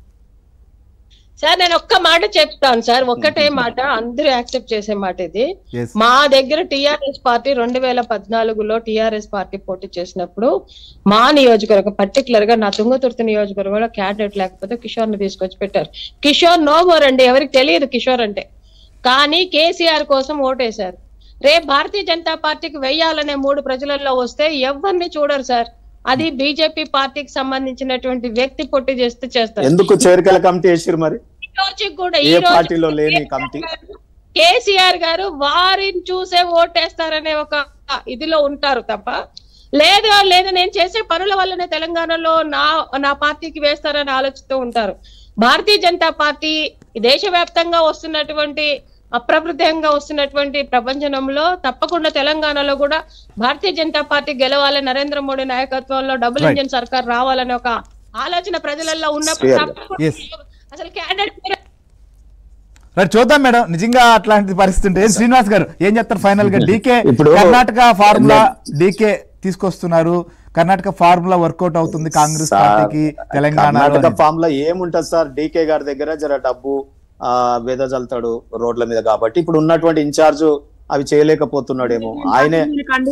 సార్ నేను ఒక్క మాట చెప్తాను సార్ ఒక్కటే మాట అందరూ యాక్సెప్ట్ చేసే మాట ఇది ఎస్ మా దగ్గర టిఆర్ఎస్ పార్టీ రెండు వేల పద్నాలుగులో టిఆర్ఎస్ పార్టీ పోటీ చేసినప్పుడు మా నియోజకవర్గం పర్టికులర్ గా నా తుంగతుర్తి నియోజకవర్గంలో క్యాండిడేట్ లేకపోతే కిషోర్ ని తీసుకొచ్చి పెట్టారు కిషోర్ నో మోర్ అండి ఎవరికి తెలియదు కిషోర్ అంటే కానీ కేసీఆర్ కోసం ఓటేశారు రేపు భారతీయ జనతా పార్టీకి వెయ్యాలనే మూడు ప్రజలలో వస్తే ఎవరిని చూడరు సార్ అది బీజేపీ పార్టీకి సంబంధించినటువంటి వ్యక్తి పొట్టి చేస్తే చేస్తారు ఎందుకు చేరికల కమిటీ వేసిరు మరి ఈ రోజుకి కూడా ఏ ఈ రోజు పార్టీలో లేని కమిటీ కేసీఆర్ గారు వారిని చూసే ఓటేస్తారనే ఒక ఇదిలో ఉంటారు తప్ప లేదు లేదు నేను చేసే పనుల వల్లనే తెలంగాణలో నా నా పార్టీకి వేస్తారని ఆలోచిస్తూ ఉంటారు భారతీయ జనతా పార్టీ దేశవ్యాప్తంగా వస్తున్నటువంటి అప్రబుద్ధంగా వస్తున్నటువంటి ప్రపంచంలో తప్పకుండా తెలంగాణలో కూడా భారతీయ జనతా పార్టీ గెలవాలి నరేంద్ర మోడీ నాయకత్వంలో డబుల్ Right. ఇంజిన్ సర్కార్ రావాలనే ఒక ఆలోచన ప్రజలలో ఉన్నప్పుడు Clear. తప్పకుండా Yes. అసలు క్యాండిడేట్ రైట్ చూద్దాం మేడం నిజంగా అట్లాంటి పరిస్థితి ఉంటే ఏం శ్రీనివాస్ గారు ఏం చెప్తారు ఫైనల్ గా డీకే ఇప్పుడు- కర్ణాటక ఫార్ములా డీకే తీసుకొస్తున్నారు కర్ణాటక ఫార్ములా వర్కౌట్ అవుతుంది కాంగ్రెస్ సార్, పార్టీకి తెలంగాణ కర్ణాటక ఫామ్ లో ఏముంటది సార్ డీకే గారి దగ్గర జర డబ్బు ఆ వెదజల్తాడు రోడ్ల మీద కాబట్టి ఇప్పుడు ఉన్నటువంటి ఇన్ఛార్జ్ అవి చేయలేకపోతున్నాడేమో ఆయనే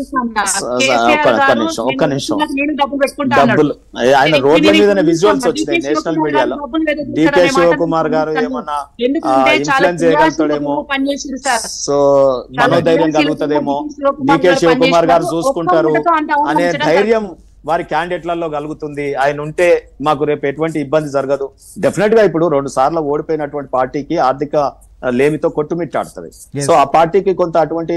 ఒక్క- ఒక్క నిమిషం, ఒక్క నిమిషం. డబ్బులు ఆయన రోడ్ల మీదనే విజువల్స్ వచ్చినాయి నేషనల్ మీడియాలో డికే శివకుమార్ గారు ఏమన్నా ఇన్ఫ్లుయెన్స్ చేయగలుగుతాడేమో సో మనోధైర్యం కలుగుతుందేమో డికే శివకుమార్ గారు చూసుకుంటారు అనే ధైర్యం వారి క్యాండిడేట్లలో కలుగుతుంది ఆయన ఉంటే మాకు రేపు ఎటువంటి ఇబ్బంది జరగదు డెఫినెట్ గా ఇప్పుడు రెండు సార్లు ఓడిపోయినటువంటి పార్టీకి ఆర్థిక ఆ, లేమితో కొట్టుమిట్టాడుతుంది Yes. సో ఆ పార్టీకి కొంత అటువంటి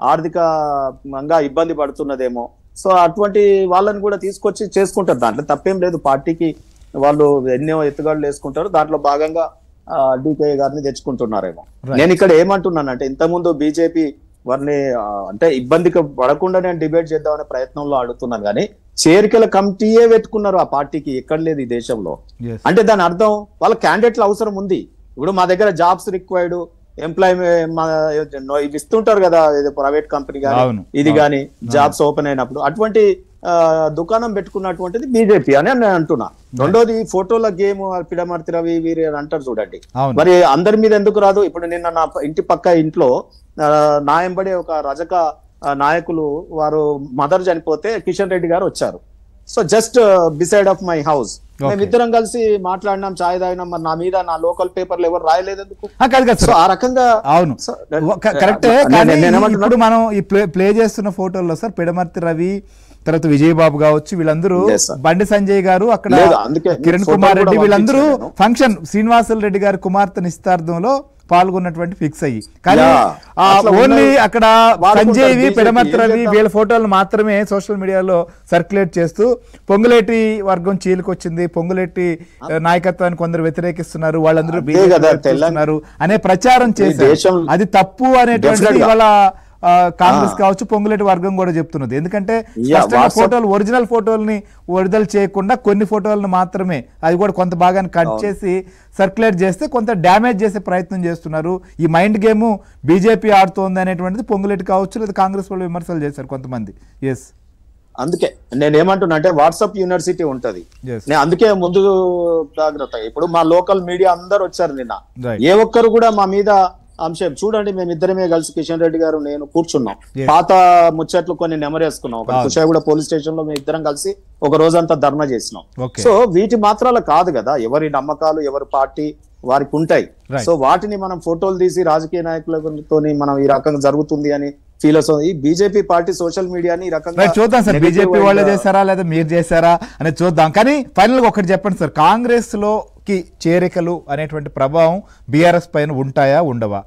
ఆర్థికంగా ఇబ్బంది పడుతున్నదేమో సో అటువంటి వాళ్ళని కూడా తీసుకొచ్చి చేసుకుంటారు దాంట్లో తప్పేం లేదు పార్టీకి వాళ్ళు ఎన్నో ఎత్తుగడలు వేసుకుంటారు దాంట్లో భాగంగా డికే గారిని తెచ్చుకుంటున్నారేమో Right. నేను ఇక్కడ ఏమంటున్నానంటే ఇంతకుముందు బీజేపీ వారిని ఆ, అంటే ఇబ్బందికి పడకుండా నేను డిబేట్ చేద్దామనే ప్రయత్నంలో అడుగుతున్నాను కానీ చేరికల కమిటీయే పెట్టుకున్నారు ఆ పార్టీకి ఎక్కడ లేదు ఈ దేశంలో Yes. అంటే దాని అర్థం వాళ్ళ క్యాండిడేట్ల అవసరం ఉంది ఇప్పుడు మా దగ్గర జాబ్స్ రిక్వైర్డ్ ఎంప్లాయ్మెంట్ ఇవి ఇస్తుంటారు కదా ప్రైవేట్ కంపెనీ అవును, కానీ ఇది అవును. కానీ జాబ్స్ ఓపెన్ అయినప్పుడు అటువంటి ఆ, దుకాణం పెట్టుకున్నటువంటిది బీజేపీ అని నేను అంటున్నా రెండోది ఫోటోల గేమ్ పిడమర్తి రవి వీరి అని అంటారు చూడండి అవును మరి అందరి మీద ఎందుకు రాదు ఇప్పుడు నిన్న నా ప- ఇంటి పక్క ఇంట్లో ఆ, నా ఎంబడే ఒక రజక ఆ, నాయకులు వారు మదర్ చనిపోతే కిషన్ రెడ్డి గారు వచ్చారు so just beside of my house Okay. మేమిద్దరం కలిసి మాట్లాడినాం చాయ్ తాగినాం మరి నా మీద నా లోకల్ పేపర్లు ఎవరు రాయలేదు ఎందుకు ఆ, కాదు కదా సో సార్ ఆ రకంగా అవును సో, క- కరెక్టే నేను- కానీ నేను ఏమంటున్నా? ఇప్పుడు మనం ఈ ప్లే ప్లే చేస్తున్న ఫోటోల్లో సార్ పిడమర్తి రవి తర్వాత విజయబాబు కావచ్చు వీళ్ళందరూ Yes, sir. బండి సంజయ్ గారు అక్కడ లేదు, అందుకే కిరణ్ ఫోటోలు కుమార్ కూడా రెడ్డి వీళ్ళందరూ పంపించాను నేను. ఫంక్షన్ శ్రీనివాసులు రెడ్డి గారి కుమార్తె నిస్తార్థంలో పాల్గొన్నటువంటి ఫిక్స్ అయ్యి కానీ Yeah. ఆ, అట్లా ఓన్లీ ఉన్నది. అక్కడ వాడుకుంటారు సంజయ్వి BJP, పిడమర్తి ఏం రవి చేద్దాం? వీళ్ళ ఫోటోలు మాత్రమే సోషల్ మీడియాలో సర్క్యులేట్ చేస్తూ పొంగులేటి వర్గం చీలికొచ్చింది పొంగులేటి ఆ, నాయకత్వాన్ని కొందరు వ్యతిరేకిస్తున్నారు వాళ్ళందరూ అదే BJP కదా, వైపు తెలంగాణ- చూస్తున్నారు అనే ప్రచారం చేశారు దేశం- అది తప్పు అనేటువంటిది Definitely గా. ఇవాళ ఆ, కాంగ్రెస్ కావచ్చు పొంగులేటి వర్గం కూడా చెప్తున్నది ఎందుకంటే Yeah, స్పష్టంగా WhatsApp- ఫోటోలు ఒరిజినల్ ఫోటోల్ని విడుదల చేయకుండా కొన్ని ఫోటోలను మాత్రమే అది కూడా కొంత భాగాన్ని కట్ చేసి సర్క్యులేట్ చేస్తే కొంత డ్యామేజ్ చేసే ప్రయత్నం చేస్తున్నారు ఈ మైండ్ గేమ్ బీజేపీ ఆడుతోంది అనేటువంటిది పొంగులేటి కావచ్చు లేదా కాంగ్రెస్ వాళ్ళు విమర్శలు చేశారు కొంతమంది ఎస్ అందుకే నేను ఏమంటున్నా అంటే వాట్సాప్ యూనివర్సిటీ ఉంటది Yes. నేను అందుకే ముందు జాగ్రత్త ఇప్పుడు మా లోకల్ మీడియా అందరు వచ్చారు నిన్న Right. ఏ ఒక్కరు కూడా మా మీద అంశం చూడండి మేము ఇద్దరమే కలిసి కిషన్ రెడ్డి గారు నేను కూర్చున్నాం Yes. పాత ముచ్చట్లు కొన్ని నెమరేసుకున్నాం ఒక అవును. కుషాయిగూడ పోలీస్ స్టేషన్ లో మేము ఇద్దరం కలిసి ఒక రోజంతా ధర్నా చేసినాం Okay. సో వీటి మాత్రాలు కాదు కదా ఎవరి నమ్మకాలు ఎవరి పార్టీ వారికి ఉంటాయి Right. సో వాటిని మనం ఫోటోలు తీసి రాజకీయ నాయకులతో మనం ఈ రకంగా జరుగుతుంది అని ఫీల్ అవుతుంది ఈ బీజేపీ పార్టీ సోషల్ మీడియాని ఈ రకంగా రైట్ చూద్దాం సార్ negative బీజేపీ వాళ్ళే గా- చేశారా లేదా మీరు చేశారా అనేది చూద్దాం కానీ ఫైనల్ గా ఒకటి చెప్పండి సార్ కాంగ్రెస్ లోకి చేరికలు అనేటువంటి ప్రభావం బీఆర్ఎస్ పైన ఉంటాయా ఉండవా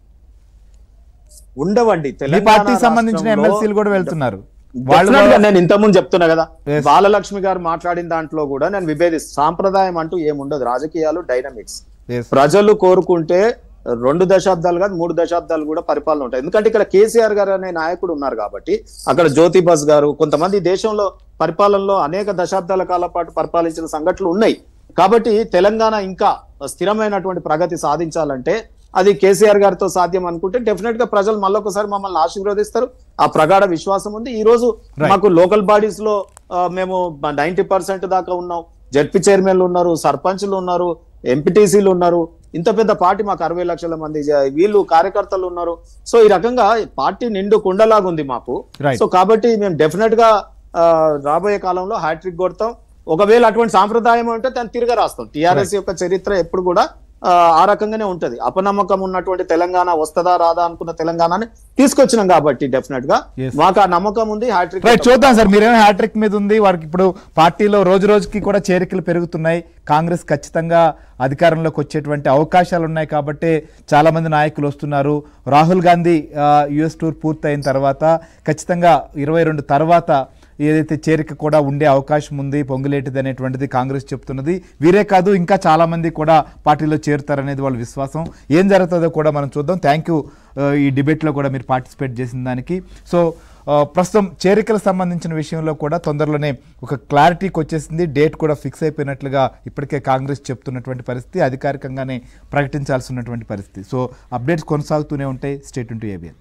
ఉండవండి మీ తెలంగాణ పార్టీకి సంబంధించిన రాష్ట్రంలో ఎమ్మెల్సీలు కూడా వెళ్తున్నారు వాళ్ళు Definitely గా కూడా- నేను ఇంతకుముందు చెప్తున్నా కదా Yes. బాలలక్ష్మి గారు మాట్లాడిన దాంట్లో కూడా నేను విభేదిస్తాను సాంప్రదాయం అంటూ ఏముండదు రాజకీయాలు డైనమిక్స్ Yes. ప్రజలు కోరుకుంటే రెండు దశాబ్దాలు కాదు మూడు దశాబ్దాలు కూడా పరిపాలన ఉంటాయి ఎందుకంటే ఇక్కడ కేసీఆర్ గారు అనే నాయకుడు ఉన్నారు కాబట్టి అక్కడ జ్యోతి బస్ గారు కొంతమంది దేశంలో పరిపాలనలో అనేక దశాబ్దాల కాల పాటు పరిపాలించిన సంఘటనలు ఉన్నాయి కాబట్టి తెలంగాణ ఇంకా స్థిరమైనటువంటి ప్రగతి సాధించాలంటే అది కేసీఆర్ గారితో సాధ్యం అనుకుంటే డెఫినెట్ గా ప్రజలు మళ్ళొకసారి మమ్మల్ని ఆశీర్వదిస్తారు ఆ ప్రగాఢ విశ్వాసం ఉంది ఈ రోజు Right. మాకు లోకల్ బాడీస్ లో ఆ, మేము నైన్టీ పర్సెంట్ దాకా ఉన్నాం జడ్పీ చైర్మన్లు ఉన్నారు సర్పంచ్లు ఉన్నారు ఎంపీటీసీలు ఉన్నారు ఇంత పెద్ద పార్టీ మాకు అరవై లక్షల మంది జ- వీళ్ళు కార్యకర్తలు ఉన్నారు సో ఈ రకంగా పార్టీ నిండు కుండలాగా ఉంది మాకు Right. సో కాబట్టి మేము డెఫినెట్ గా ఆ, రాబోయే కాలంలో హ్యాట్రిక్ కొడతాం ఒకవేళ అటువంటి సాంప్రదాయం ఉంటే దాన్ని తిరగ రాస్తాం టిఆర్ఎస్ యొక్క చరిత్ర ఎప్పుడు కూడా ఆ, ఆ రకంగానే ఉంటది అపనమ్మకం ఉన్నటువంటి తెలంగాణ వస్తదా రాదా అనుకున్న తెలంగాణని తీసుకొచ్చినాం కాబట్టి డెఫినెట్ గా Yes. మాకు ఆ నమ్మకం ఉంది హ్యాట్రిక్ రైట్ చూద్దాం సార్ మీరేమో హ్యాట్రిక్ మీద ఉంది వారికి ఇప్పుడు పార్టీలో రోజు రోజుకి కూడా చేరికలు పెరుగుతున్నాయి కాంగ్రెస్ ఖచ్చితంగా అధికారంలోకి వచ్చేటువంటి అవకాశాలు ఉన్నాయి కాబట్టి చాలా మంది నాయకులు వస్తున్నారు రాహుల్ గాంధీ యుఎస్ టూర్ పూర్తయిన తర్వాత ఖచ్చితంగా ఇరవై రెండు తర్వాత ఏదైతే చేరిక కూడా ఉండే అవకాశం ఉంది పొంగులేటిది అనేటువంటిది కాంగ్రెస్ చెప్తున్నది వీరే కాదు ఇంకా చాలా మంది కూడా పార్టీలో చేరుతారనేది వాళ్ళ విశ్వాసం ఏం జరుగుతుందో కూడా మనం చూద్దాం థ్యాంక్ యూ ఈ డిబేట్లో కూడా మీరు పార్టిసిపేట్ చేసిన దానికి సో ఆ, ప్రస్తుతం చేరికలకు సంబంధించిన విషయంలో కూడా తొందరలోనే ఒక క్లారిటీకి వచ్చేసింది డేట్ కూడా ఫిక్స్ అయిపోయినట్లుగా ఇప్పటికే కాంగ్రెస్ చెప్తున్నటువంటి పరిస్థితి అధికారికంగానే ప్రకటించాల్సి ఉన్నటువంటి పరిస్థితి సో అప్డేట్స్ కొనసాగుతూనే ఉంటాయి స్టేట్ టు ఏబిఎన్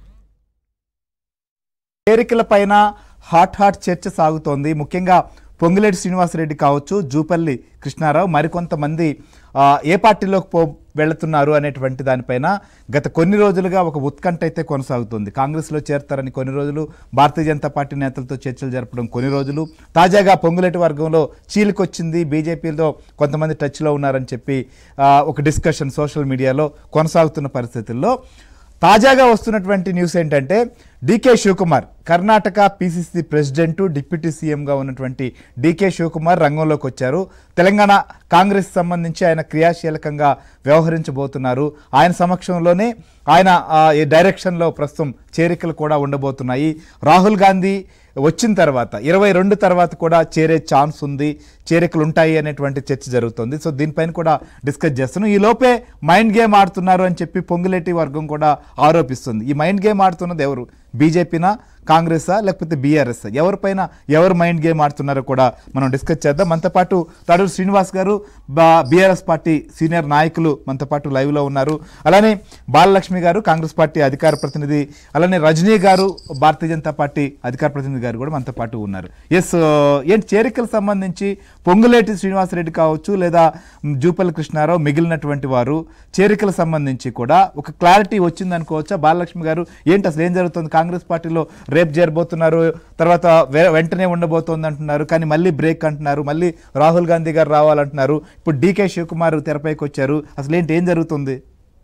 చేరికల పైన హాట్ హాట్ చర్చ సాగుతోంది ముఖ్యంగా పొంగులేటి శ్రీనివాసరెడ్డి కావచ్చు జూపల్లి కృష్ణారావు మరికొంతమంది ఆ, ఏ పార్టీలోకి పో వెళుతున్నారు అనేటువంటి దానిపైన గత కొన్ని రోజులుగా ఒక ఉత్కంఠ అయితే కొనసాగుతుంది కాంగ్రెస్లో చేరతారని కొన్ని రోజులు భారతీయ జనతా పార్టీ నేతలతో చర్చలు జరపడం కొన్ని రోజులు తాజాగా పొంగులేటి వర్గంలో చీలికొచ్చింది బీజేపీలో కొంతమంది టచ్లో ఉన్నారని చెప్పి ఆ, ఒక డిస్కషన్ సోషల్ మీడియాలో కొనసాగుతున్న పరిస్థితుల్లో తాజాగా వస్తున్నటువంటి న్యూస్ ఏంటంటే decay Shivakumar Karnataka PCC president deputy సీఎంగా ఉన్నటువంటి డికే శివకుమార్ రంగంలోకి వచ్చారు తెలంగాణ కాంగ్రెస్ సంబంధించి ఆయన క్రియాశీలకంగా వ్యవహరించబోతున్నారు ఆయన సమక్షంలోనే ఆయన ఆ, ఈ డైరెక్షన్లో ప్రస్తుతం చేరికలు కూడా ఉండబోతున్నాయి రాహుల్ గాంధీ వచ్చిన తర్వాత ఇరవై రెండు తర్వాత కూడా చేరే ఛాన్స్ ఉంది చేరికలు ఉంటాయి అనేటువంటి చర్చ జరుగుతుంది సో దీనిపైన కూడా డిస్కస్ చేస్తున్నాం ఈ లోపే మైండ్ గేమ్ ఆడుతున్నారు అని చెప్పి పొంగులేటి వర్గం కూడా ఆరోపిస్తుంది ఈ మైండ్ గేమ్ ఆడుతున్నది ఎవరు బీజేపీనా కాంగ్రెసా లేకపోతే బీఆర్ఎస్ ఎవరిపైన ఎవరు మైండ్ గేమ్ ఆడుతున్నారో కూడా మనం డిస్కస్ చేద్దాం మనతో పాటు తడూరు శ్రీనివాస్ గారు బీఆర్ఎస్ పార్టీ సీనియర్ నాయకులు మనతో పాటు లైవ్లో ఉన్నారు అలానే బాలలక్ష్మి గారు కాంగ్రెస్ పార్టీ అధికార ప్రతినిధి అలానే రజనీ గారు భారతీయ జనతా పార్టీ అధికార ప్రతినిధి గారు కూడా మనతో పాటు ఉన్నారు ఎస్ ఏంటి చేరికలకు సంబంధించి పొంగులేటి శ్రీనివాసరెడ్డి కావచ్చు లేదా జూపల్లి కృష్ణారావు మిగిలినటువంటి వారు చేరికలకు సంబంధించి కూడా ఒక క్లారిటీ వచ్చింది అనుకోవచ్చా బాలలక్ష్మి గారు ఏంటి అసలు ఏం జరుగుతుంది కాంగ్రెస్ పార్టీలో రేపు చేరబోతున్నారు తర్వాత వె- వెంటనే ఉండబోతోంది అంటున్నారు కానీ మళ్ళీ బ్రేక్ అంటున్నారు మళ్ళీ రాహుల్ గాంధీ గారు రావాలంటున్నారు ఇప్పుడు డీకే శివకుమార్ తెరపైకి వచ్చారు అసలు ఏంటి ఏం జరుగుతుంది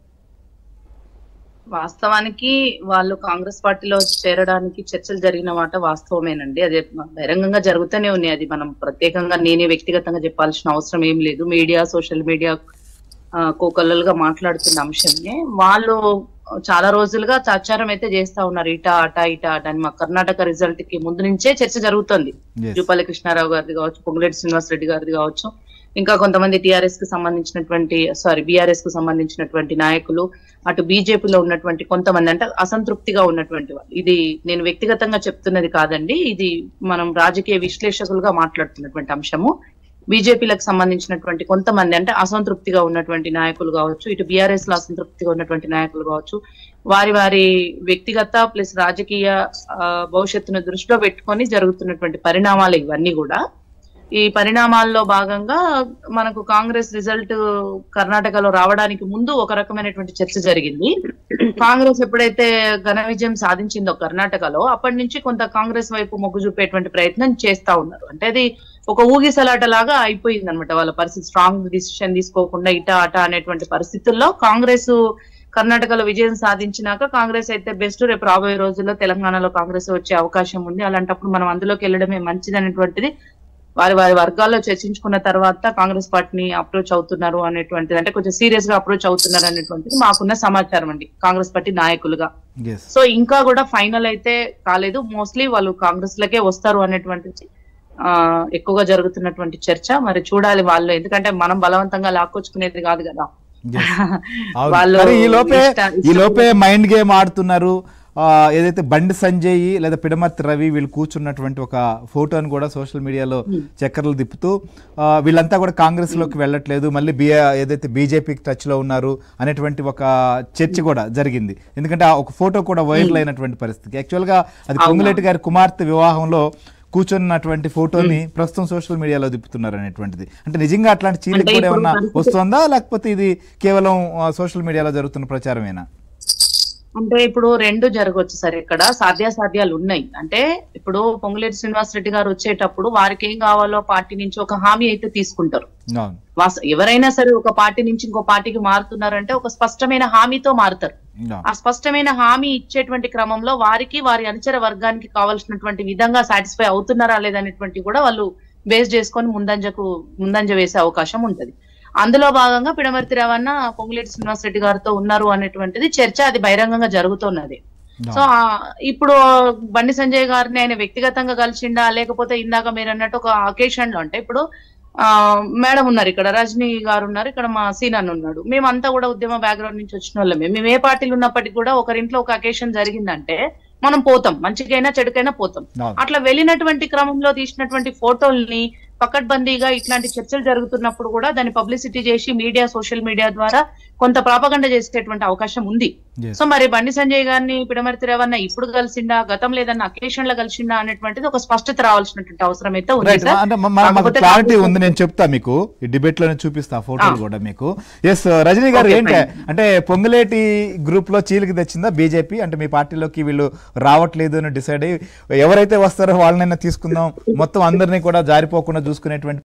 వాస్తవానికి వాళ్ళు కాంగ్రెస్ పార్టీలో చేరడానికి చర్చలు జరిగిన మాట వాస్తవమేనండి అదే బహిరంగంగా జరుగుతూనే ఉన్నాయి అది మనం ప్రత్యేకంగా నేనే వ్యక్తిగతంగా చెప్పాల్సిన అవసరం ఏం లేదు మీడియా సోషల్ మీడియా కోకల్లలుగా మాట్లాడుతున్న అంశమే వాళ్ళు చాలా రోజులుగా ప్రచారం అయితే చేస్తా ఉన్నారు ఇటా అటా ఇటా అటా అని మా కర్ణాటక రిజల్ట్ కి ముందు నుంచే చర్చ జరుగుతుంది Yes. జూపల్లి కృష్ణారావు గారిది కావచ్చు పొంగులేటి శ్రీనివాస్ రెడ్డి గారిది కావచ్చు ఇంకా కొంతమంది టిఆర్ఎస్ కి సంబంధించినటువంటి సారీ బీఆర్ఎస్ కు సంబంధించినటువంటి నాయకులు అటు బీజేపీలో ఉన్నటువంటి కొంతమంది అంటే అసంతృప్తిగా ఉన్నటువంటి వాళ్ళు ఇది నేను వ్యక్తిగతంగా చెప్తున్నది కాదండి ఇది మనం రాజకీయ విశ్లేషకులుగా మాట్లాడుతున్నటువంటి అంశము బీజేపీలకు సంబంధించినటువంటి కొంతమంది అంటే అసంతృప్తిగా ఉన్నటువంటి నాయకులు కావచ్చు ఇటు బీఆర్ఎస్ లో అసంతృప్తిగా ఉన్నటువంటి నాయకులు కావచ్చు వారి వారి వ్యక్తిగత ప్లస్ రాజకీయ ఆ, భవిష్యత్తును దృష్టిలో పెట్టుకొని జరుగుతున్నటువంటి పరిణామాలు ఇవన్నీ కూడా ఈ పరిణామాల్లో భాగంగా మనకు కాంగ్రెస్ రిజల్ట్ కర్ణాటకలో రావడానికి ముందు ఒక రకమైనటువంటి చర్చ జరిగింది కాంగ్రెస్ ఎప్పుడైతే ఘన విజయం సాధించిందో కర్ణాటకలో అప్పటి నుంచి కొంత కాంగ్రెస్ వైపు మొగ్గు చూపేటువంటి ప్రయత్నం చేస్తా ఉన్నారు అంటే అది ఒక ఊగిసలాట లాగా అయిపోయింది అనమాట వాళ్ళ పరిస్థితి స్ట్రాంగ్ డిసిషన్ తీసుకోకుండా ఇటా అట అనేటువంటి పరిస్థితుల్లో కాంగ్రెస్ కర్ణాటకలో విజయం సాధించినాక కాంగ్రెస్ అయితే బెస్ట్ రేపు రాబోయే రోజుల్లో తెలంగాణలో కాంగ్రెస్ వచ్చే అవకాశం ఉంది అలాంటప్పుడు మనం అందులోకి వెళ్ళడమే మంచిది అనేటువంటిది వారి వారి వర్గాల్లో చర్చించుకున్న తర్వాత కాంగ్రెస్ పార్టీని అప్రోచ్ అవుతున్నారు అనేటువంటిది అంటే కొంచెం సీరియస్ గా అప్రోచ్ అవుతున్నారు అనేటువంటిది మాకున్న సమాచారం అండి కాంగ్రెస్ పార్టీ నాయకులుగా ఎస్ సో ఇంకా కూడా ఫైనల్ అయితే కాలేదు మోస్ట్లీ వాళ్ళు కాంగ్రెస్ లకే వస్తారు అనేటువంటిది ఆ ఎక్కువగా జరుగుతున్నటువంటి చర్చ మరి చూడాలి వాళ్ళు ఎందుకంటే మనం బలవంతంగా లాక్కొచ్చుకునేది కాదు కదా అవును. వాళ్ళు కానీ ఈ లోపే ఇష్ట- ఈ లోపే మైండ్ గేమ్ ఆడుతున్నారు ఆ, ఏదైతే బండి సంజయ్ లేదా పిడమర్తి రవి వీళ్ళు కూర్చున్నటువంటి ఒక ఫోటోని కూడా సోషల్ మీడియాలో చక్కర్లు తిప్పుతూ ఆ, వీళ్ళంతా కూడా కాంగ్రెస్ లోకి వెళ్ళట్లేదు మళ్ళీ బి ఏదైతే బీజేపీకి టచ్ లో ఉన్నారు అనేటువంటి ఒక చర్చ కూడా జరిగింది ఎందుకంటే ఆ ఒక ఫోటో కూడా వైరల్ అయినటువంటి పరిస్థితి యాక్చువల్ గా అది పొంగులేటి గారి కుమార్తె వివాహంలో కూర్చున్నటువంటి ఫోటోని ప్రస్తుతం సోషల్ మీడియాలో తిప్పుతున్నారు అనేటువంటిది అంటే నిజంగా అట్లాంటి చీలిక అంటే కూడా ఇప్పుడు ఏమన్నా పరిస్థితి- వస్తుందా లేకపోతే ఇది కేవలం సోషల్ మీడియాలో జరుగుతున్న ప్రచారమేనా అంటే ఇప్పుడు రెండు జరగవచ్చు సరే ఇక్కడ సాధ్యాసాధ్యాలు ఉన్నాయి అంటే ఇప్పుడు పొంగులేటి శ్రీనివాస్ రెడ్డి గారు వచ్చేటప్పుడు వారికి ఏం కావాలో పార్టీ నుంచి ఒక హామీ అయితే తీసుకుంటారు అవును వాస్- ఎవరైనా సరే ఒక పార్టీ నుంచి ఇంకో పార్టీకి మారుతున్నారంటే ఒక స్పష్టమైన హామీతో మారుతారు అవును. ఆ స్పష్టమైన హామీ ఇచ్చేటువంటి క్రమంలో వారికి వారి అనుచర వర్గానికి కావాల్సినటువంటి విధంగా సాటిస్ఫై అవుతున్నారా లేదనేటువంటి కూడా వాళ్ళు బేస్ చేసుకొని ముందంజకు ముందంజ వేసే అవకాశం ఉంటది అందులో భాగంగా పిడమర్తి రవణ పొంగులేటి శ్రీనివాస్ రెడ్డి గారితో ఉన్నారు అనేటువంటిది చర్చ అది బహిరంగంగా జరుగుతున్నది సో ఆ, ఇప్పుడు బండి సంజయ్ గారిని ఆయన వ్యక్తిగతంగా కలిసిండా లేకపోతే ఇందాక మీరు అన్నట్టు ఒక అకేషన్ లో అంటే ఇప్పుడు ఆ మేడం ఉన్నారు ఇక్కడ రజనీ గారు ఉన్నారు ఇక్కడ మా సీనన్ ఉన్నాడు మేమంతా కూడా ఉద్యమ బ్యాక్గ్రౌండ్ నుంచి వచ్చిన వాళ్ళమే మేము ఏ పార్టీలు ఉన్నప్పటికీ కూడా ఒకరింట్లో ఒక అకేషన్ జరిగిందంటే మనం పోతాం మంచికైనా చెడుకైనా పోతాం అవును. అట్లా వెళ్ళినటువంటి క్రమంలో తీసినటువంటి ఫోటోల్ని పకడ్బందీగా ఇట్లాంటి చర్చలు జరుగుతున్నప్పుడు కూడా దాన్ని పబ్లిసిటీ చేసి మీడియా సోషల్ మీడియా ద్వారా కొంత ప్రాపగండ చేసేటువంటి అవకాశం ఉంది Yes. సో మరి బండి సంజయ్ గారిని పిడమర్తి రేవన్న ఇప్పుడు కలిసిండా గతం లేదన్న అకేషన్ లో కలిసిండా అనేటువంటిది ఒక స్పష్టత రావాల్సినటువంటి అవసరం అయితే ఉంది రైట్ సార్. అంటే మ- మన- మాకు కాకపోతే క్లారిటీ నాకు- ఉంది నేను చెప్తా మీకు ఈ డిబేట్ లోనే చూపిస్తా ఫోటోలు ఆ. కూడా మీకు ఎస్ రజనీ గారు Okay, ఏంటి fine. అంటే పొంగులేటి గ్రూప్ లో చీలికి తెచ్చిందా బీజేపీ అంటే మీ పార్టీలోకి వీళ్ళు రావట్లేదు అని డిసైడ్ అయ్యి ఎవరైతే వస్తారో వాళ్ళనైనా తీసుకుందాం మొత్తం అందరినీ కూడా జారిపోకుండా చూసుకునేటువంటి